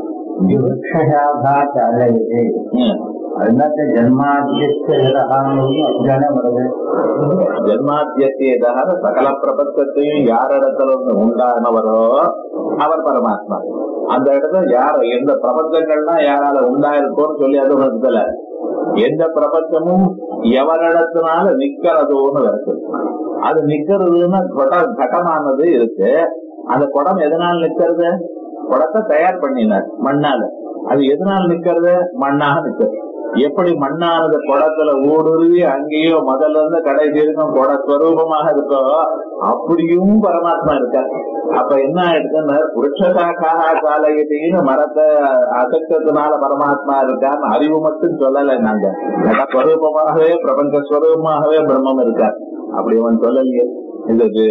ವೃಕ್ಷಶಾಖಾಚಾರ್ಯತೆ ம். ಅದಕ್ಕೆ ಜನ್ಮಾದ್ಯಸ್ಯ ಯದಹಾನವನ್ನು ಅಜ್ಞಾನ ಬರದೆ ஜென்மாத்தியத்தியதாக சகல பிரபஞ்சத்தையும் யார் இடத்துல இருந்து உண்டானவரோ அவர் பரமாத்மா அந்த இடத்துல யார் எந்த பிரபஞ்சங்கள்லாம் யாரால உண்டாயிருக்கோன்னு சொல்லி அது உணர்த்தல எந்த பிரபஞ்சமும் எவரிடத்தினால நிக்கிறதோன்னு வருது அது நிக்கிறதுன்னா கொட கடமானது இருக்கு அந்த குடம் எதனால் நிக்கிறது குடத்தை தயார் பண்ணினார் மண்ணால அது எதனால் நிக்கிறது மண்ணாக நிக்கிறது எப்படி மண்ணானது குடத்துல ஊடுருவி அங்கேயோ முதல்ல இருந்து கடைசி இருக்கும் குட ஸ்வரூபமாக இருக்கோ அப்படியும் பரமாத்மா இருக்கார் அப்ப என்ன ஆயிடுதுன்னா புருஷசாக்காக காலகத்தின்னு மரத்தை அசைக்கிறதுனால பரமாத்மா இருக்கான்னு அறிவு மட்டும் சொல்லலை நாங்க கட ஸ்வரூபமாகவே பிரபஞ்ச ஸ்வரூபமாகவே பிரம்மம் இருக்கார் அப்படி அவன் சொல்லலையே இது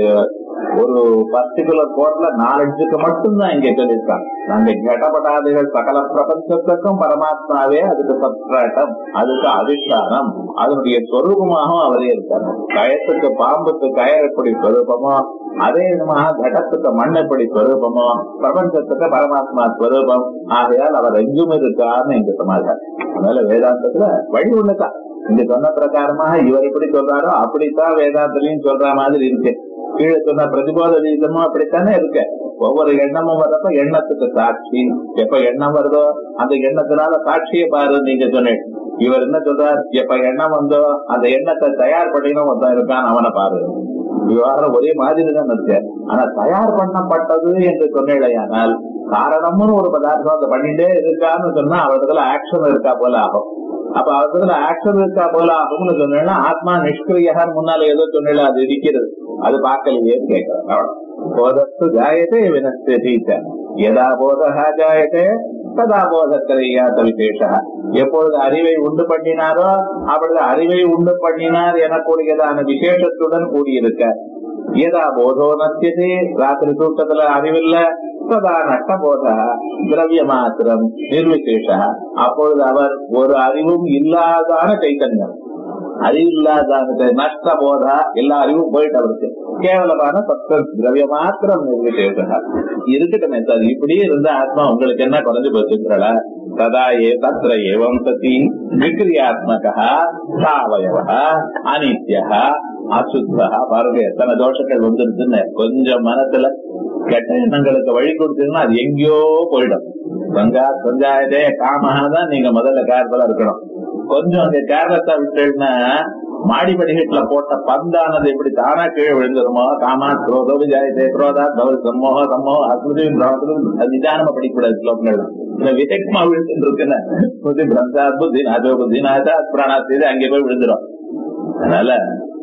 ஒரு பர்டிகுலர் கோட்ல நாலஞ்சுக்கு மட்டும்தான் இங்க சொல்லியிருக்காங்க நாங்க கடப்படாதுகள் சகல பிரபஞ்சத்துக்கும் பரமாத்மாவே அதுக்கு சப்ராட்டம் அதுக்கு அதிஷ்டானம் அதனுடைய சொரூபமாகவும் அவரே இருக்காரு கயத்துக்கு பாம்புக்கு கயர் எப்படி சொரூபமோ அதே விதமாக கடத்துக்கு மண் எப்படி சொரூபமோ பிரபஞ்சத்துக்கு பரமாத்மா ஸ்வரூபம் ஆகையால் அவர் எங்கும் இருக்காருன்னு இங்க சமாதானம் அதனால வேதாந்தத்துல வழி உள்ளதான் இங்க சொன்ன பிரகாரமாக இவர் எப்படி சொல்றாரோ அப்படித்தான் வேதாந்தலையும் சொல்ற மாதிரி இருக்கு கீழே சொன்ன பிரதிபோத வீதமும் அப்படித்தானே இருக்கு ஒவ்வொரு எண்ணமும் வர்றப்ப எண்ணத்துக்கு சாட்சி எப்ப எண்ணம் வருதோ அந்த எண்ணத்தினால சாட்சியை பாரு நீங்க சொன்னீங்க இவர் என்ன சொல்றார் எப்ப எண்ணம் வந்தோ அந்த எண்ணத்தை தயார் பண்ணினும் ஒருத்தன் இருக்கான் அவனை பாரு விவகாரம் ஒரே மாதிரி தான் இருக்கு ஆனா தயார் பண்ணப்பட்டது என்று சொன்னேடையானால் காரணம்னு ஒரு பதார்த்தம் அதை பண்ணிட்டே இருக்கான்னு சொன்னா அவரிடத்துல ஆக்ஷன் இருக்கா போல ஆகும் அப்ப அவரிடத்துல ஆக்ஷன் இருக்கா போல ஆகும்னு சொன்னா ஆத்மா நிஷ்கிரியான்னு முன்னால ஏதோ சொன்னல அது இருக்கிறது அது பார்க்கலையேன்னு கேட்கிறேன் போதஸ்து ஜாயத்தே வினஸ்தீச்ச எதா போதா ஜாயத்தே ததா போதக்கரையாத விசேஷ எப்பொழுது அறிவை உண்டு பண்ணினாரோ அப்பொழுது அறிவை உண்டு பண்ணினார் எனக்கூடியதான விசேஷத்துடன் கூடியிருக்க ஏதா போதோ நத்தியதே ராத்திரி தூக்கத்துல அறிவில்ல சதா நட்ட போத திரவிய மாத்திரம் நிர்விசேஷ அப்பொழுது அவர் ஒரு அறிவும் இல்லாதான சைத்தன்யம் அறிவு இல்லாத நஷ்ட போதா எல்லா அறிவும் போயிட்டு அவருக்கு கேவலமான சத்த திரவிய மாத்திரம் நிர்விசேஷ இருக்கட்டுமே சார் இப்படியே இருந்த ஆத்மா உங்களுக்கு என்ன குறைஞ்சு போச்சுங்களா ததா ஏ தத்திர ஏவம் சதி விக்ரியாத்மகா சாவயவ அனித்யா அசுத்தா பாருங்க எத்தனை தோஷங்கள் வந்துருச்சுன்னு கொஞ்சம் மனசுல கெட்ட எண்ணங்களுக்கு வழி கொடுத்தீங்கன்னா அது எங்கேயோ போயிடும் கங்கா சஞ்சாயதே காமஹா தான் நீங்க முதல்ல கேர்ஃபுல்லா இருக்கணும் கொஞ்சம் அந்த கேர்லெஸ்ஸா விட்டுன்னா மாடி படிக்கட்டுல போட்ட பந்தானது எப்படி தானா கீழே விழுந்துருமோ காமா குரோதோ விஜாயதே குரோதா கௌரி சம்மோக சம்மோக அஸ்மிருதி பிராமத்திலும் அது நிதானமா படிக்கக்கூடாது ஸ்லோகங்கள் இந்த விதக்மா விழுந்துட்டு இருக்குன்னு புத்தி பிரம்சா புத்தி நாஜோ புத்தி நாஜா பிராணாஸ்தி அங்கே போய் விழுந்துரும் அதனால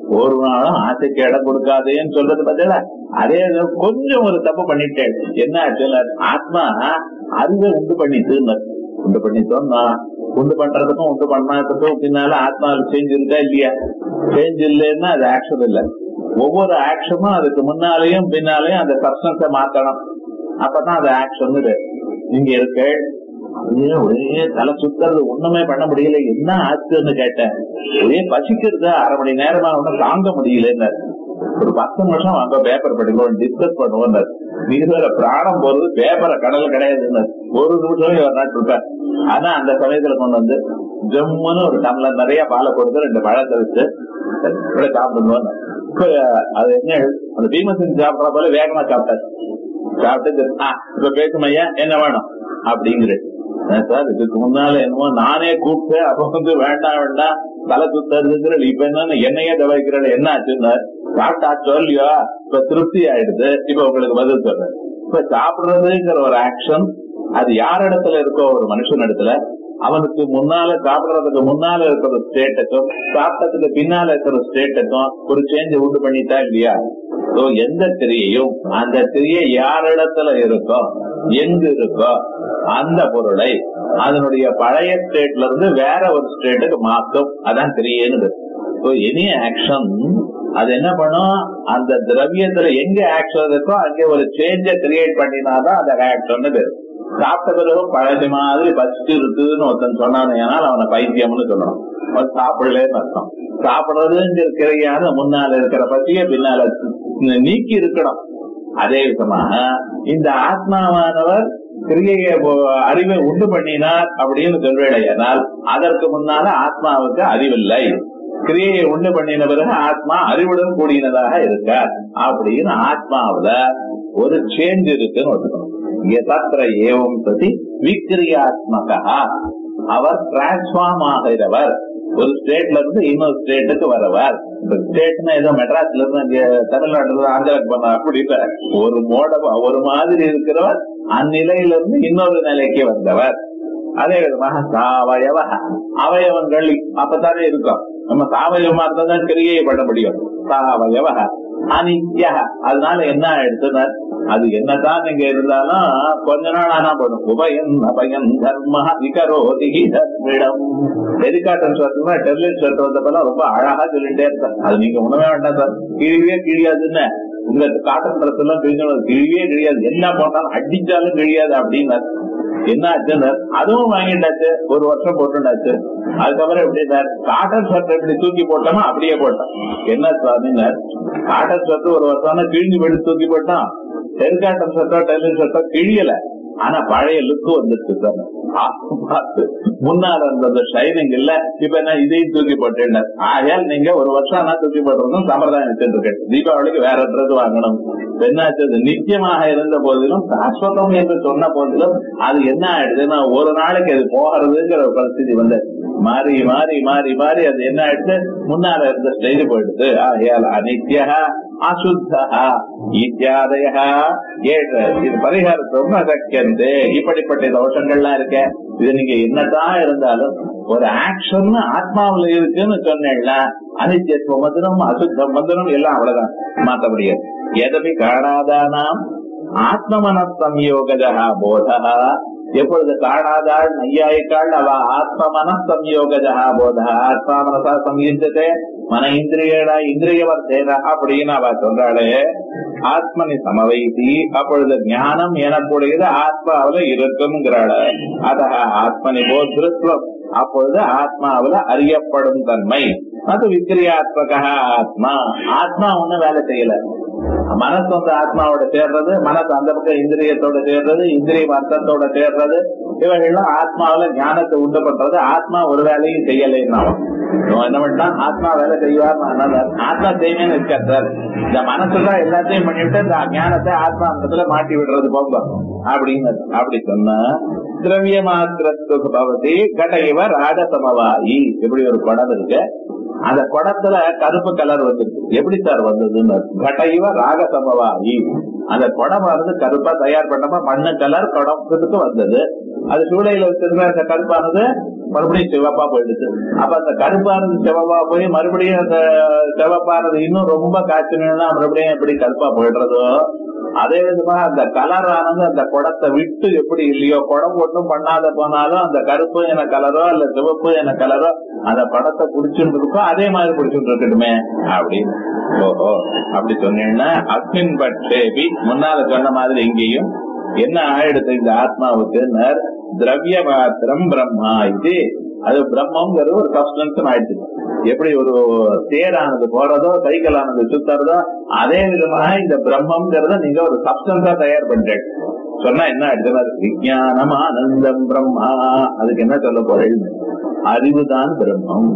ஒரு நாளும் ஆசைக்கு இடம் கொடுக்காதேன்னு சொல்றது பார்த்தீங்களா அதே இது கொஞ்சம் ஒரு தப்பு பண்ணிட்டேன் என்ன ஆச்சுல ஆத்மா அறிவை உண்டு பண்ணிட்டு உண்டு பண்ணிட்டோம்னா உண்டு பண்றதுக்கும் உண்டு பண்ணாததுக்கும் பின்னால ஆத்மாவில் சேஞ்ச் இருக்கா இல்லையா சேஞ்ச் இல்லைன்னா அது ஆக்ஷன் இல்ல ஒவ்வொரு ஆக்ஷனும் அதுக்கு முன்னாலேயும் பின்னாலேயும் அந்த சப்ஸ்டன்ஸை மாத்தணும் அப்பதான் அது ஆக்ஷன் நீங்க இருக்க அப்படியே ஒரே தலை சுத்துறது ஒண்ணுமே பண்ண முடியல என்ன ஆச்சுன்னு கேட்டேன் ஒரே பசிக்கிறது அரை மணி நேரமா ஒண்ணும் தாங்க முடியல ஒரு பத்து நிமிஷம் வாங்க பேப்பர் படிக்கிறோம் டிஸ்கஸ் பண்ணுவோம் நீ வேற பிராணம் போறது பேப்பரை கடல் கிடையாதுன்னு ஒரு நிமிஷம் ஒரு நாட்டு இருப்பேன் ஆனா அந்த சமயத்துல கொண்டு வந்து ஜம்முன்னு ஒரு டம்ளர் நிறைய பாலை கொடுத்து ரெண்டு பழத்தை வச்சு இப்படி சாப்பிடணும் இப்ப அது என்ன அந்த பீமசன் சாப்பிடற போல வேகமா சாப்பிட்டாரு சாப்பிட்டு ஆ, இப்ப பேசும் ஐயா என்ன வேணும் அப்படிங்கிற சார் இதுக்கு முன்னால என்னமோ நானே கூப்பிட்டு அப்ப வந்து வேண்டாம் வேண்டாம் தலை சுத்தருங்கிற இப்ப என்ன என்னையே தவிக்கிறேன் என்ன ஆச்சுன்னா சாப்பிட்டாச்சோ இல்லையோ இப்ப திருப்தி ஆயிடுது இப்ப உங்களுக்கு பதில் சொல்றேன் இப்ப சாப்பிடுறதுங்கிற ஒரு ஆக்ஷன் அது யார் இடத்துல இருக்கோ ஒரு மனுஷன் இடத்துல அவனுக்கு முன்னால சாப்பிடுறதுக்கு முன்னால இருக்கிற ஸ்டேட்டுக்கும் சாப்பிட்டதுக்கு பின்னால இருக்கிற ஸ்டேட்டுக்கும் ஒரு சேஞ்ச் உண்டு பண்ணிட்டா இல்லையா So, எந்த கிரியையும் அந்த கிரியை யாரிடத்துல இருக்கோ எங்கு இருக்கோ அந்த பொருளை அதனுடைய பழைய ஸ்டேட்ல இருந்து வேற ஒரு ஸ்டேட்டுக்கு மாத்தும் அதான் கிரியைன்னு எனி ஆக்ஷன் அது என்ன பண்ணும் அந்த திரவியத்துல எங்க ஆக்ஷன் இருக்கோ அங்க ஒரு சேஞ்ச கிரியேட் பண்ணினாதான் அந்த ஆக்ஷன் பேரு சாப்பிட்ட பிறகு பழசு மாதிரி பசிச்சு இருக்குன்னு ஒருத்தன் சொன்னானே ஆனால் அவனை பைத்தியம்னு சொல்லணும் அவன் சாப்பிடலன்னு அர்த்தம் சாப்பிடுறதுங்கிற கிரையான முன்னால இருக்கிற பசிய பின்னால நீக்கி இருக்கணும் அதே விதமாக இந்த ஆத்மாவானவர் கிரியையை போ- அறிவை உண்டு பண்ணினார் அப்படின்னு சொல்வேடையானால் அதற்கு முன்னால ஆத்மாவுக்கு அறிவில்லை கிரியையை உண்டு பண்ணின பிறகு ஆத்மா அறிவுடன் கூடினதாக இருக்கார் அப்படின்னு ஆத்மாவுல ஒரு சேஞ்ச் இருக்குன்னு ஒத்துக்கணும் எதத்திர ஏவம் சதி விக்கிரியாத்மகா அவர் டிரான்ஸ்பார்ம் ஆகிறவர் ஒரு ஸ்டேட்ல இருந்து இன்னொரு ஸ்டேட்டுக்கு வரவர் இந்த ஸ்டேட்னா ஏதோ மெட்ராஸ்ல இருந்து அங்க தமிழ்நாட்டுல இருந்து ஆந்திராக்கு போன அப்படி இல்ல ஒரு மோட ஒரு மாதிரி இருக்கிறவர் அந்நிலையில இருந்து இன்னொரு நிலைக்கு வந்தவர் அதே விதமாக சாவயவ அவயவங்கள் அப்பதானே இருக்கும் நம்ம சாவயவமா இருந்தா தான் கிரியை பண்ண முடியும் சாவயவ அனித்ய அதனால என்ன ஆயிடுச்சுன்னா அது என்னதான் நீங்க இருந்தாலும் கொஞ்ச நாள் ஆனா போதும் உபயன் அபயன் தர்ம விகரோதி தர்மிடம் டெலிகாட்டன் சொல்றதுனா டெர்லின் சொல்றது வந்தப்பெல்லாம் ரொம்ப அழகா சொல்லிட்டே இருக்காங்க அது நீங்க உணவே வேண்டாம் சார் கிழிவே கிழியாதுன்னு உங்க காட்டன் ட்ரெஸ் எல்லாம் கிழிஞ்சு கிழிவே கிழியாது என்ன போட்டாலும் அடிச்சாலும் கிழியாது அப்படின்னு என்ன ஆச்சுன்னு அதுவும் வாங்கிட்டாச்சு ஒரு வருஷம் போட்டுட்டாச்சு அதுக்கப்புறம் எப்படின்னார் காட்டன் ஷர்ட் இப்படி தூக்கி போட்டோமா அப்படியே போட்டோம் என்ன சுவாமினார் காட்டன் ஷர்ட் ஒரு வருஷம் கிழிஞ்சு போயிட்டு தூக்கி போட்டோம் டெல்காட்டன் ஷர்ட்டோ டெல்லின் ஷர்ட்டோ கிழியல ஆனா பழைய லுக்கு வந்துருச்சு சார் பார்த்து பார்த்து முன்னால இருந்த ஷைனிங் இல்ல இப்ப என்ன இதையும் தூக்கி போட்டேன் ஆகையால் நீங்க ஒரு வருஷம் ஆனா தூக்கி போடுறதும் சம்பிரதாயம் வச்சுட்டு இருக்கேன் தீபாவளிக்கு வேற ட்ரெஸ் வாங்கணும் என்னாச்சு நிச்சயமாக இருந்த போதிலும் சாஸ்வதம் என்று சொன்ன போதிலும் அது என்ன ஆயிடுதுன்னா ஒரு நாளைக்கு அது போகிறதுங்கிற ஒரு பரிஸ்திதி வந்து மாறி மாறி மாறி மாறி அது என்ன ஆயிடுச்சு முன்னால இருந்த ஸ்டேஜ் போயிடுது ஆகையால் அனித்யா அசுத்தா இத்தியாதய ஏழு இது பரிகாரத்தும் அசக்கியந்து இப்படிப்பட்ட தோஷங்கள்லாம் இருக்க இது நீங்க என்னதான் இருந்தாலும் ஒரு ஆக்ஷன் ஆத்மாவுல இருக்குன்னு சொன்னேன்ல அனித்தியத்துவ மந்திரம் அசுத்த மந்திரம் எல்லாம் அவ்வளவுதான் மாத்த முடியாது எதபி காணாதானாம் ஆத்மமன சம்யோகஜா போதா எப்பொழுது காணாதாள் நையாயிக்காள் அவ ஆத்ம மன சம்யோகஜா போதா ஆத்மா மனசா சம்யுஜத்தை மன இந்திரியடா இந்திரியவர்த்தேன அப்படின்னு அவ சொல்றாளே ஆத்மனி சமவைத்தி அப்பொழுது ஞானம் எனக்கூடியது ஆத்மாவில இருக்குங்கிறாள அத ஆத்மனி போத்ருத்வம் அப்பொழுது ஆத்மாவில அறியப்படும் தன்மை அது விக்கிரியாத்மக ஆத்மா ஆத்மா ஒண்ணும் வேலை செய்யல மனசு வந்து ஆத்மாவோட சேர்றது மனசு அந்த பக்கம் இந்திரியத்தோட சேர்றது இந்திரியம் அர்த்தத்தோட சேர்றது இவைகள்லாம் ஆத்மாவில ஞானத்தை உண்டு பண்றது ஆத்மா ஒரு வேலையும் செய்யலைன்னு அவன் இவன் என்ன பண்ணா ஆத்மா வேலை செய்வார் ஆத்மா செய்வேன்னு இருக்கார் சார் இந்த மனசுதான் எல்லாத்தையும் பண்ணிவிட்டு இந்த ஞானத்தை ஆத்மா அந்தத்துல மாட்டி விடுறது போங்க அப்படின்னு அப்படி சொன்னா திரவிய மாத்திரத்துக்கு பவதி கடையவ ராஜசமவாயி இப்படி ஒரு குடம் இருக்கு அந்த குடத்துல கருப்பு கலர் வந்துருக்கு எப்படி சார் வந்ததுன்னு கடையவ ராகசமவாயி அந்த குடமானது கருப்பா தயார் பண்ணப்ப மண்ணு கலர் குடத்துக்கு வந்தது அது சூளையில வச்சிருந்த அந்த கருப்பானது மறுபடியும் சிவப்பா போயிடுது அப்ப அந்த கருப்பானது சிவப்பா போய் மறுபடியும் அந்த சிவப்பானது இன்னும் ரொம்ப காய்ச்சணும்னா மறுபடியும் எப்படி கருப்பா போயிடுறதோ அதே விதமா அந்த கலர் ஆனது அந்த குடத்தை விட்டு எப்படி இல்லையோ குடம் ஒன்றும் பண்ணாத போனாலும் அந்த கருப்பு என கலரோ இல்ல சிவப்பு என கலரோ அந்த படத்தை குடிச்சுட்டு இருக்கோம் அதே மாதிரி குடிச்சுட்டு இருக்கட்டுமே அப்படின்னு ஓஹோ அப்படி சொன்னீங்கன்னா அஸ்மின் பட்சேபி முன்னால சொன்ன மாதிரி இங்கேயும் என்ன ஆயிடுது இந்த ஆத்மாவுக்கு திரவிய மாத்திரம் பிரம்மா இது அது பிரம்மங்கிறது ஒரு சப்ஸ்டன்ஸ் ஆயிடுச்சு எப்படி ஒரு தேரானது போறதோ சைக்கிளானது சுத்துறதோ அதே விதமாக இந்த பிரம்மங்கிறத நீங்க ஒரு சப்ஸ்டன்ஸா தயார் பண்றீங்க சொன்னா என்ன ஆயிடுச்சுன்னா விஜயானம் ஆனந்தம் பிரம்மா அதுக்கு என்ன சொல்ல போறேன் அறிவுதான் பிரம்மம்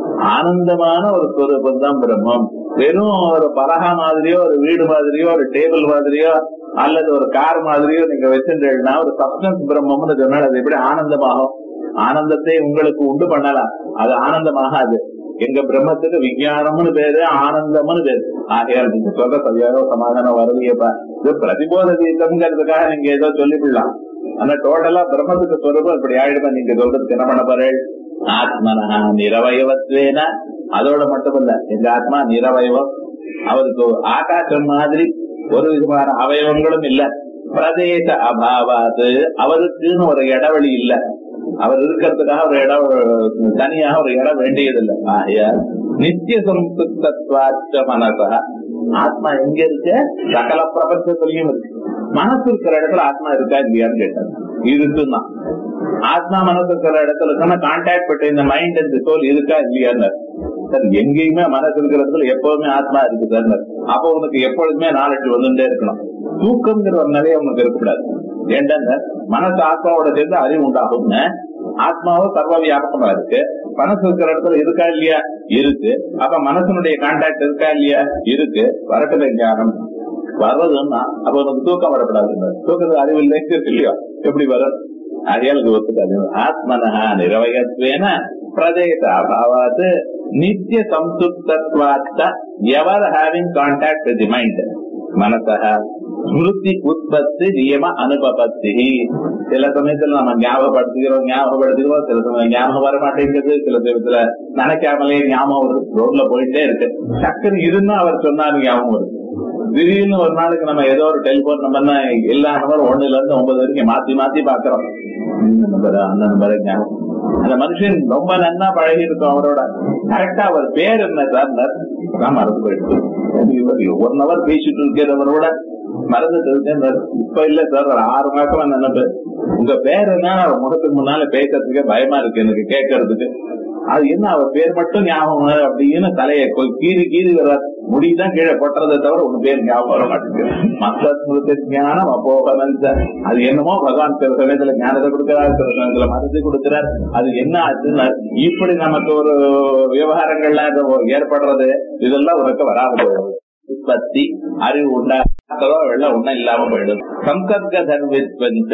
ஆனந்தமான ஒரு ஸ்வரூபம் தான் பிரம்மம் வெறும் ஒரு பலகா மாதிரியோ ஒரு வீடு மாதிரியோ ஒரு டேபிள் மாதிரியோ அல்லது ஒரு கார் மாதிரியோ நீங்க வச்சிருந்தீங்கன்னா ஒரு சப்ஸ்டன்ஸ் பிரம்மம்னு சொன்னால் அது எப்படி ஆனந்தமாகும் ஆனந்தத்தை உங்களுக்கு உண்டு பண்ணலாம் அது ஆனந்தமாகாது எங்க பிரம்மத்துக்கு விஞ்ஞானம்னு பேரு ஆனந்தம்னு பேரு ஆகையால் நீங்க சொல்ற சரியாக சமாதானம் வரலையப்பா இது பிரதிபோத தீர்த்தம்ங்கிறதுக்காக நீங்க ஏதோ சொல்லிவிடலாம் ஆனா டோட்டலா பிரம்மத்துக்கு சொல்றப்போ இப்படி ஆயிடுமா நீங்க சொல்றதுக்கு என்ன பண்ண போறேன் ஆத்மனா நிரவயவத்வேன அதோட மட்டுமல்ல எங்க ஆத்மா நிரவயவம் அவருக்கு ஆகாசம் மாதிரி ஒரு விதமான அவயவங்களும் இல்ல பிரதேச அபாவாது அவருக்குன்னு ஒரு இடவெளி இல்ல அவர் இருக்கிறதுக்காக ஒரு இடம் தனியாக ஒரு இடம் வேண்டியதில்லை ஆகையால் நித்திய சம்சுத்தத்வாச்ச மனசா ஆத்மா எங்க இருக்கு சகல பிரபஞ்சத்திலையும் இருக்கு மனசு இருக்கிற இடத்துல ஆத்மா இருக்கா இல்லையான்னு கேட்டாங்க இருக்குன்னா ஆத்மா மனசு இருக்கிற இடத்துல இருக்குன்னா கான்டாக்ட் பட்ட இந்த மைண்ட் அண்ட் சோல் இருக்கா இல்லையான்னு சார் எங்கேயுமே மனசு இருக்கிற இடத்துல எப்பவுமே ஆத்மா இருக்கு சார் அப்போ உனக்கு எப்பொழுதுமே நாலேஜ் வந்துட்டே இருக்கணும் தூக்கம்ங்கிற ஒரு நிலையை உனக்கு இருக்கக்கூடாது ஏன்டா மனசு ஆத்மாவோட சேர்ந்து அறிவு உண்டாகும்னு ஆத்மாவும் சர்வ வியாபகமா இருக்கு மனசு இருக்கிற இடத்துல இருக்கா இல்லையா இருக்கு அப்ப மனசனுடைய கான்டாக்ட் இருக்கா இல்லையா இருக்கு வரட்டுல ஞானம் வர்றதுன்னா அப்ப உனக்கு தூக்கம் வரப்படாது தூக்கத்துக்கு அறிவு இல்லை இல்லையோ எப்படி வரும் அதையாளுக்கு ஒத்துக்காது ஆத்மனஹா நிரவயத்வேன பிரதேச அபாவாத் நித்திய சம்சுப்தத்வாத்த ever having contact with the mind மனசக ஸ்மிருதி உற்பத்தி நியம அனுபபத்தி சில சமயத்துல நம்ம ஞாபகப்படுத்துகிறோம் ஞாபகப்படுத்துகிறோம் சில சமயம் ஞாபகம் வர மாட்டேங்குது சில சமயத்துல நினைக்காமலே ஞாபகம் வருது ரோட்ல போயிட்டே இருக்கு டக்குன்னு இருந்தா அவர் சொன்னாரு ஞாபகம் வருது திடீர்னு ஒரு நாளைக்கு நம்ம ஏதோ ஒரு டெலிபோன் நம்பர்னா எல்லா நம்பரும் ஒண்ணுல இருந்து ஒன்பது வரைக்கும் மாத்தி மாத்தி பாக்குறோம் இந்த நம்பர் அந்த நம்பர் ஞாபகம் அந்த மனுஷன் ரொம்ப நன்னா பழகி இருக்கும் அவரோட கரெக்டா அவர் பேர் என்ன சார் நான் மறந்து போயிட்டு ஒன் ஹவர் பேசிட்டு இருக்கிறவரோட மறந்துட்டு இருக்கேன் இப்ப இல்ல சார் ஒரு ஆறு மாசமா நினைப்பு உங்க பேர் என்ன முகத்துக்கு முன்னால பேசுறதுக்கு பயமா இருக்கு எனக்கு கேட்கறதுக்கு அது என்ன அவர் பேர் மட்டும் ஞாபகம் அப்படின்னு தலையை கீறி கீறி வர முடிதான் கீழே கொட்டுறதை தவிர உங்க பேர் ஞாபகம் வர மாட்டேங்குது மத்த ஸ்மிருதி ஞானம் அப்போகனன் அது என்னமோ பகவான் சில சமயத்துல ஞானத்தை கொடுக்கிறார் சில சமயத்துல மனசு கொடுக்கிறார் அது என்ன ஆச்சுன்னா இப்படி நமக்கு ஒரு விவகாரங்கள்லாம் ஏற்படுறது இதெல்லாம் உனக்கு வராது போகுது உற்பத்தி அறிவு உண்டாக்கதோ வெள்ளம் ஒண்ணும் இல்லாம போயிடும் சம்சர்க தர்வித்வஞ்ச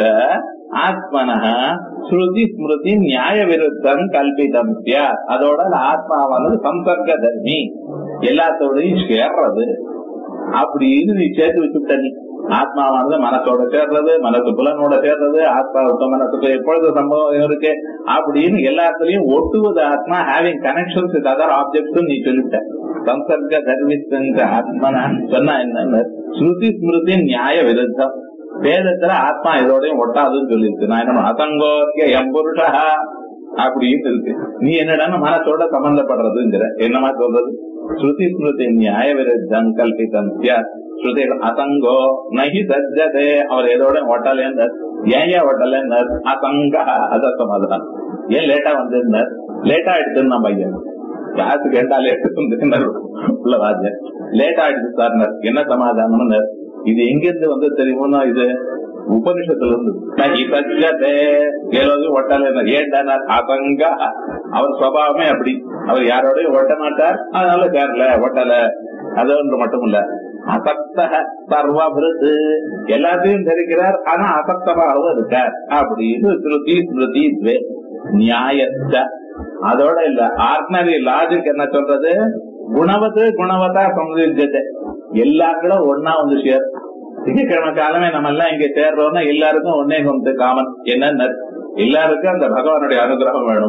ஆத்மனஹ ஸ்ருதி ஸ்மிருதி நியாய விருத்தம் கல்பிதம் அதோட ஆத்மாவானது சம்சர்க தர்மி எல்லாத்தோடையும் சேர்றது அப்படின்னு நீ சேர்த்து வச்சுட்ட நீ ஆத்மாவானது மனசோட சேர்றது மனசு புலனோட சேர்றது ஆத்மாவுக்கு மனசுக்கு எப்பொழுது சம்பவம் இருக்கு அப்படின்னு எல்லாத்துலயும் ஒட்டுவது ஆத்மா having connections with other objects நீ சொல்லிட்ட சம்சர்க தர்மித்த ஆத்மனா சொன்னா என்ன ஸ்ருதி ஸ்மிருதி நியாய விருத்தம் வேதத்துல ஆத்மா இதோடையும் ஒட்டாதுன்னு சொல்லியிருக்கு நான் என்ன அசங்கோக்கிய எம்புருஷா அப்படின்னு இருக்கு நீ என்னடா மனசோட சம்பந்தப்படுறதுங்கிற என்னமா சொல்றது ஸ்ருதி ஸ்மிருதி நியாய விருத்தம் கல்பிதம் ஸ்ருதி அசங்கோ நகி சஜ்ஜதே அவர் எதோட ஒட்டலேன்னு ஏன் ஏன் ஒட்டலன்னு அசங்க அத சமாதானம் ஏன் லேட்டா வந்திருந்தார் லேட்டா எடுத்துருந்தான் பையன் கிளாஸ் கேட்டா லேட்டு உள்ள வாஜ லேட்டா ஆயிடுச்சு சார் என்ன சமாதானம் இது எங்க இருந்து வந்து தெரியுமோ இது உபனிஷத்துல இருந்து நகி சஜ்ஜதே கேளோது ஒட்டல ஏன்டா அசங்க அவர் சுவாவமே அப்படி அவர் யாரோடய ஒட்ட மாட்டார் அதனால சேரல ஒட்டல அது ஒன்று மட்டும் இல்ல அசக்த சர்வபிருத்து எல்லாத்தையும் தெரிக்கிறார் ஆனா அசக்தமாகவும் இருக்கார் அப்படின்னு ஸ்ருதி ஸ்மிருதி துவே நியாயத்த அதோட இல்ல ஆர்டினரி லாஜிக் என்ன சொல்றது குணவத்து குணவத்தா சமுதிச்சது எல்லாங்களும் ஒன்னா வந்து சேர் திங்கக்கிழமை காலமே நம்ம எல்லாம் இங்க சேர்றோம்னா எல்லாருக்கும் ஒன்னே கொண்டு காமன் என்ன எல்லாருக்கும் அந்த பகவானுடைய அனுகிரகம் வேணும்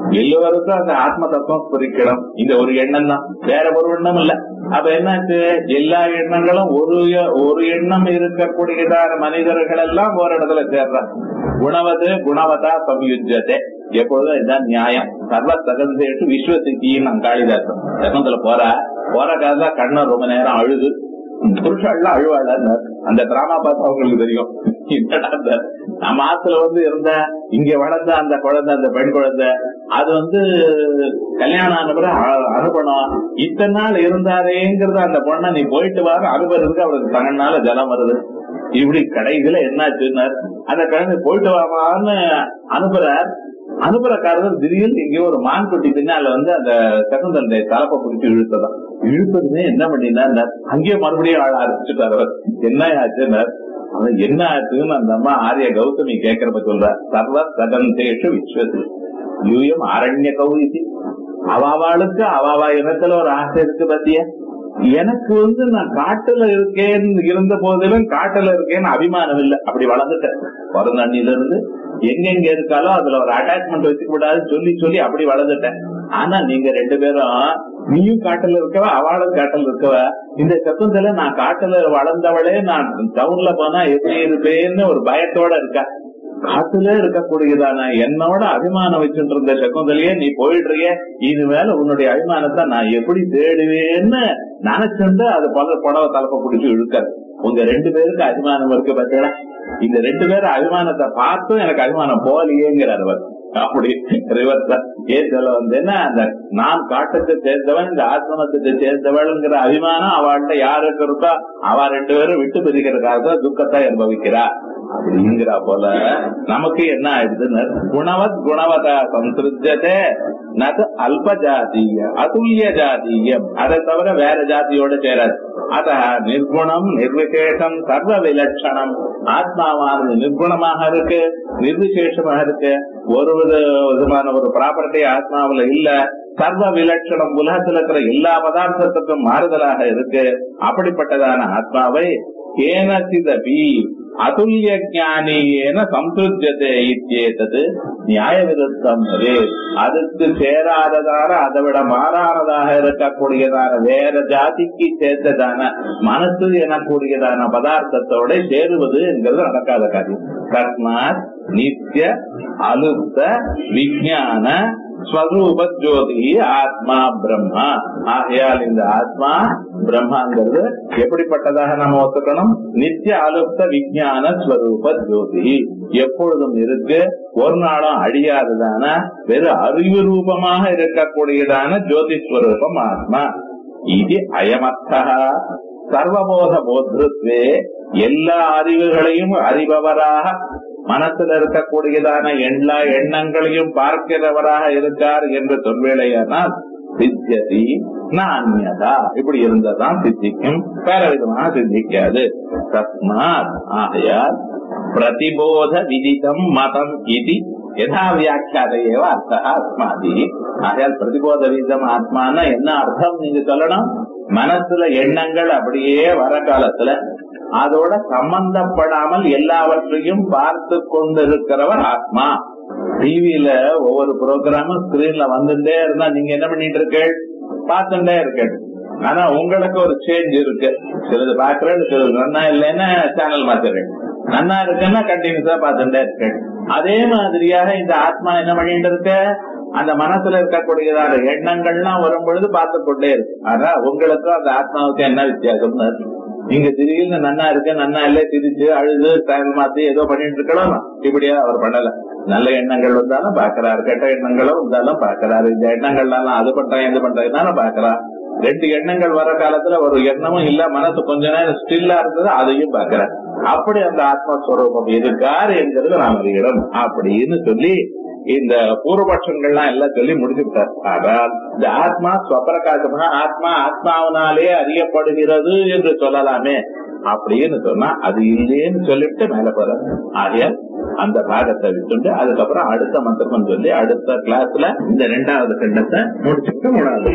எல்லோருக்கும் அந்த ஆத்ம தத்துவம் ஸ்புரிக்கணும் இந்த ஒரு எண்ணம் தான் வேற ஒரு எண்ணம் இல்ல அப்ப என்னாச்சு எல்லா எண்ணங்களும் ஒரு எ- ஒரு எண்ணம் இருக்கக்கூடியதான மனிதர்கள் எல்லாம் ஒரு இடத்துல சேர்றாங்க குணவது குணவதா சம்யுஜத்தை எப்பொழுதும் இதுதான் நியாயம் சர்வ தகந்தேட்டு விஸ்வசிக்கின்னு நான் காளிதாசன் சகந்தல போற போற காலத்துல கண்ணன் ரொம்ப நேரம் அழுது புருஷாள்லாம் அழுவாள் அந்த டிராமா பார்த்தா அவங்களுக்கு தெரியும் என்னடா இந்த நம்ம ஆத்துல வந்து இருந்த இங்க வளர்ந்த அந்த குழந்தை அந்த பெண் குழந்தை அது வந்து கல்யாணம் ஆன பிறகு அ- அனுப்பணும் இத்தனை நாள் இருந்தாரேங்கிறது அந்த பொண்ணை நீ போயிட்டு வர அனுப்புறதுக்கு அவருக்கு தங்கனால ஜலம் வருது இப்படி கடைசியில என்னாச்சுன்னார் அந்த குழந்தை போயிட்டு வாமான்னு அனுப்புறார் அனுப்புறக்காரர் திடீர்னு எங்கேயோ ஒரு மான் குட்டி பின்னால வந்து அந்த சகுந்தலை தலைப்பை பிடிச்சு இழுத்ததான் இழுத்ததுமே என்ன பண்ணினார் அங்கேயே மறுபடியும் ஆள ஆரம்பிச்சுட்டார் அவர் என்ன ஆச்சுன்னார் அவன் என்ன ஆச்சுன்னு அந்த அம்மா ஆரிய கௌதமி கேட்கறப்ப சொல்ற சர்வ சகந்தேஷு விஸ்வசி யூயம் அரண்ய கௌரிசி அவாவாளுக்கு அவாவா இனத்துல ஒரு ஆசை இருக்கு பத்தியா எனக்கு வந்து நான் காட்டுல இருக்கேன்னு இருந்த போதிலும் காட்டுல இருக்கேன்னு அபிமானம் இல்லை அப்படி வளர்ந்துட்டேன் பிறந்தண்ணில இருந்து எங்கெங்க இருக்காலோ அதுல ஒரு அட்டாச்மெண்ட் வச்சுக்க கூடாதுன்னு சொல்லி சொல்லி அப்படி வளர்ந்துட்டேன் ஆனா நீங்க ரெண்டு பேரும் நீயும் காட்டுல இருக்கவ அவளும் காட்டுல இருக்கவ இந்த சத்தத்துல நான் காட்டுல வளர்ந்தவளே நான் டவுன்ல போனா எப்படி இருப்பேன்னு ஒரு பயத்தோட இருக்கா காட்டுல இருக்கக்கூடியதான என்னோட அபிமானம் வச்சுட்டு இருந்த சகுந்தலையே நீ போயிடுறிய இது மேல உன்னுடைய அபிமானத்தை நான் எப்படி தேடுவேன்னு நினைச்சிருந்து அது பல புடவை தலைப்பை பிடிச்சி இழுக்காரு உங்க ரெண்டு பேருக்கு அபிமானம் இருக்கு பார்த்தீங்களா இந்த ரெண்டு பேரும் அபிமானத்தை பார்த்தும் எனக்கு அபிமானம் போலியேங்கிறார் அவர் அப்படி ரிவர்ஸ் ஏன் சொல்ல வந்தேன்னா அந்த நான் காட்டுக்கு சேர்ந்தவன் இந்த ஆசிரமத்துக்கு சேர்ந்தவள்ங்கிற அபிமானம் அவள்கிட்ட யாருக்கு இருக்கோ அவ ரெண்டு பேரும் விட்டு பிரிக்கிறதுக்காக துக்கத்தை அனுபவிக்கிறா அப்படிங்கிற போல நமக்கு என்ன ஆயிடுதுன்னு குணவத் குணவதா சம்சிருஜதே நது அல்ப ஜாதீய அதுல்ய ஜாதீயம் அதை தவிர வேற ஜாதியோட சேராது அத நிர்குணம் நிர்விசேஷம் சர்வ விலட்சணம் ஆத்மாவானது நிர்குணமாக இருக்கு நிர்விசேஷமாக இருக்கு ஒரு வித விதமான ஒரு ப்ராப்பர்ட்டி ஆத்மாவுல இல்ல சர்வ விலட்சணம் உலகத்துல இருக்கிற எல்லா பதார்த்தத்துக்கும் மாறுதலாக இருக்கு அப்படிப்பட்டதான ஆத்மாவை ஏனசிதபி அதுல்ய ஜானியேன சம்சுஜதே இத்தியேதது நியாய விருத்தம் அதுக்கு சேராததான அதை விட மாறானதாக இருக்கக்கூடியதான வேற ஜாதிக்கு சேர்ந்ததான மனசு எனக்கூடியதான பதார்த்தத்தோட சேருவது என்கிறது நடக்காத காரியம் தஸ்மாத் நித்திய அலுப்த விஞ்ஞான ஸ்வரூப ஜோதி ஆத்மா பிரம்மா ஆகையால் இந்த ஆத்மா பிரம்மாங்கிறது எப்படிப்பட்டதாக நம்ம ஒத்துக்கணும் நித்திய அலுப்த விஞ்ஞான ஸ்வரூப ஜோதி எப்பொழுதும் இருக்கு ஒரு நாளும் அழியாததான வெறும் அறிவு ரூபமாக இருக்கக்கூடியதான ஜோதி ஸ்வரூபம் ஆத்மா இது அயமத்தா சர்வபோத போத்ருத்வே எல்லா அறிவுகளையும் அறிபவராக மனசுல இருக்கக்கூடியதான எல்லா எண்ணங்களையும் பார்க்கிறவராக இருக்கார் என்று சொல்வேளையானால் சித்தியதி நான்யதா இப்படி இருந்ததான் சித்திக்கும் வேற விதமாக சித்திக்காது தஸ்மாத் ஆகையால் பிரதிபோத விதிதம் மதம் இது யதா வியாக்கியாதையேவ அர்த்தா அஸ்மாதி ஆகையால் பிரதிபோத விதிதம் ஆத்மானா என்ன அர்த்தம் நீங்க சொல்லணும் மனசுல எண்ணங்கள் அப்படியே வர காலத்துல அதோட சம்பந்தப்படாமல் எல்லாவற்றையும் பார்த்து கொண்டிருக்கிறவர் ஆத்மா டிவியில ஒவ்வொரு ப்ரோக்ராமும் ஸ்கிரீன்ல வந்துட்டே இருந்தா நீங்க என்ன பண்ணிட்டு இருக்கீள் பார்த்துட்டே இருக்கீள் ஆனா உங்களுக்கு ஒரு சேஞ்ச் இருக்கு சிலது பாக்குறேன் சிலது நன்னா இல்லைன்னா சேனல் மாத்துறேன் நன்னா இருக்குன்னா கண்டினியூஸா பார்த்துட்டே இருக்கேன் அதே மாதிரியாக இந்த ஆத்மா என்ன பண்ணிட்டு இருக்கு அந்த மனசுல இருக்கக்கூடியதான எண்ணங்கள்லாம் வரும் பொழுது பார்த்து கொண்டே இருக்கு ஆனா உங்களுக்கும் அந்த ஆத்மாவுக்கு என்ன வித்தியாசம்னு நீங்க திடீர்னு நன்னா இருக்கு நன்னா இல்ல திரிச்சு அழுது சேனல் மாத்தி ஏதோ பண்ணிட்டு இருக்கலாம் இப்படியா அவர் பண்ணல நல்ல எண்ணங்கள் வந்தாலும் பாக்குறாரு கெட்ட எண்ணங்களும் வந்தாலும் பாக்குறாரு இந்த எண்ணங்கள்லாம் அது பண்றேன் இது பண்றேன்னாலும் பாக்குறாரு ரெண்டு எண்ணங்கள் வர காலத்துல ஒரு எண்ணமும் இல்ல மனசு கொஞ்ச நேரம் ஸ்டில்லா இருந்தது அதையும் பாக்குறேன் அப்படி அந்த ஆத்மஸ்வரூபம் இருக்கார் என்கிறது நாம் அறிகிறோம் அப்படின்னு சொல்லி இந்த பூர்வபட்சங்கள்லாம் எல்லாம் சொல்லி முடிச்சுட்டார் ஆனால் இந்த ஆத்மா ஸ்வப்பிரகாசமாக ஆத்மா ஆத்மாவினாலே அறியப்படுகிறது என்று சொல்லலாமே அப்படின்னு சொன்னா அது இல்லேன்னு சொல்லிட்டு மேல போற ஆகையால் அந்த பாகத்தை விட்டுண்டு அதுக்கப்புறம் அடுத்த மந்திரம் சொல்லி அடுத்த கிளாஸ்ல இந்த ரெண்டாவது கண்டத்தை முடிச்சுட்டு மூணாவது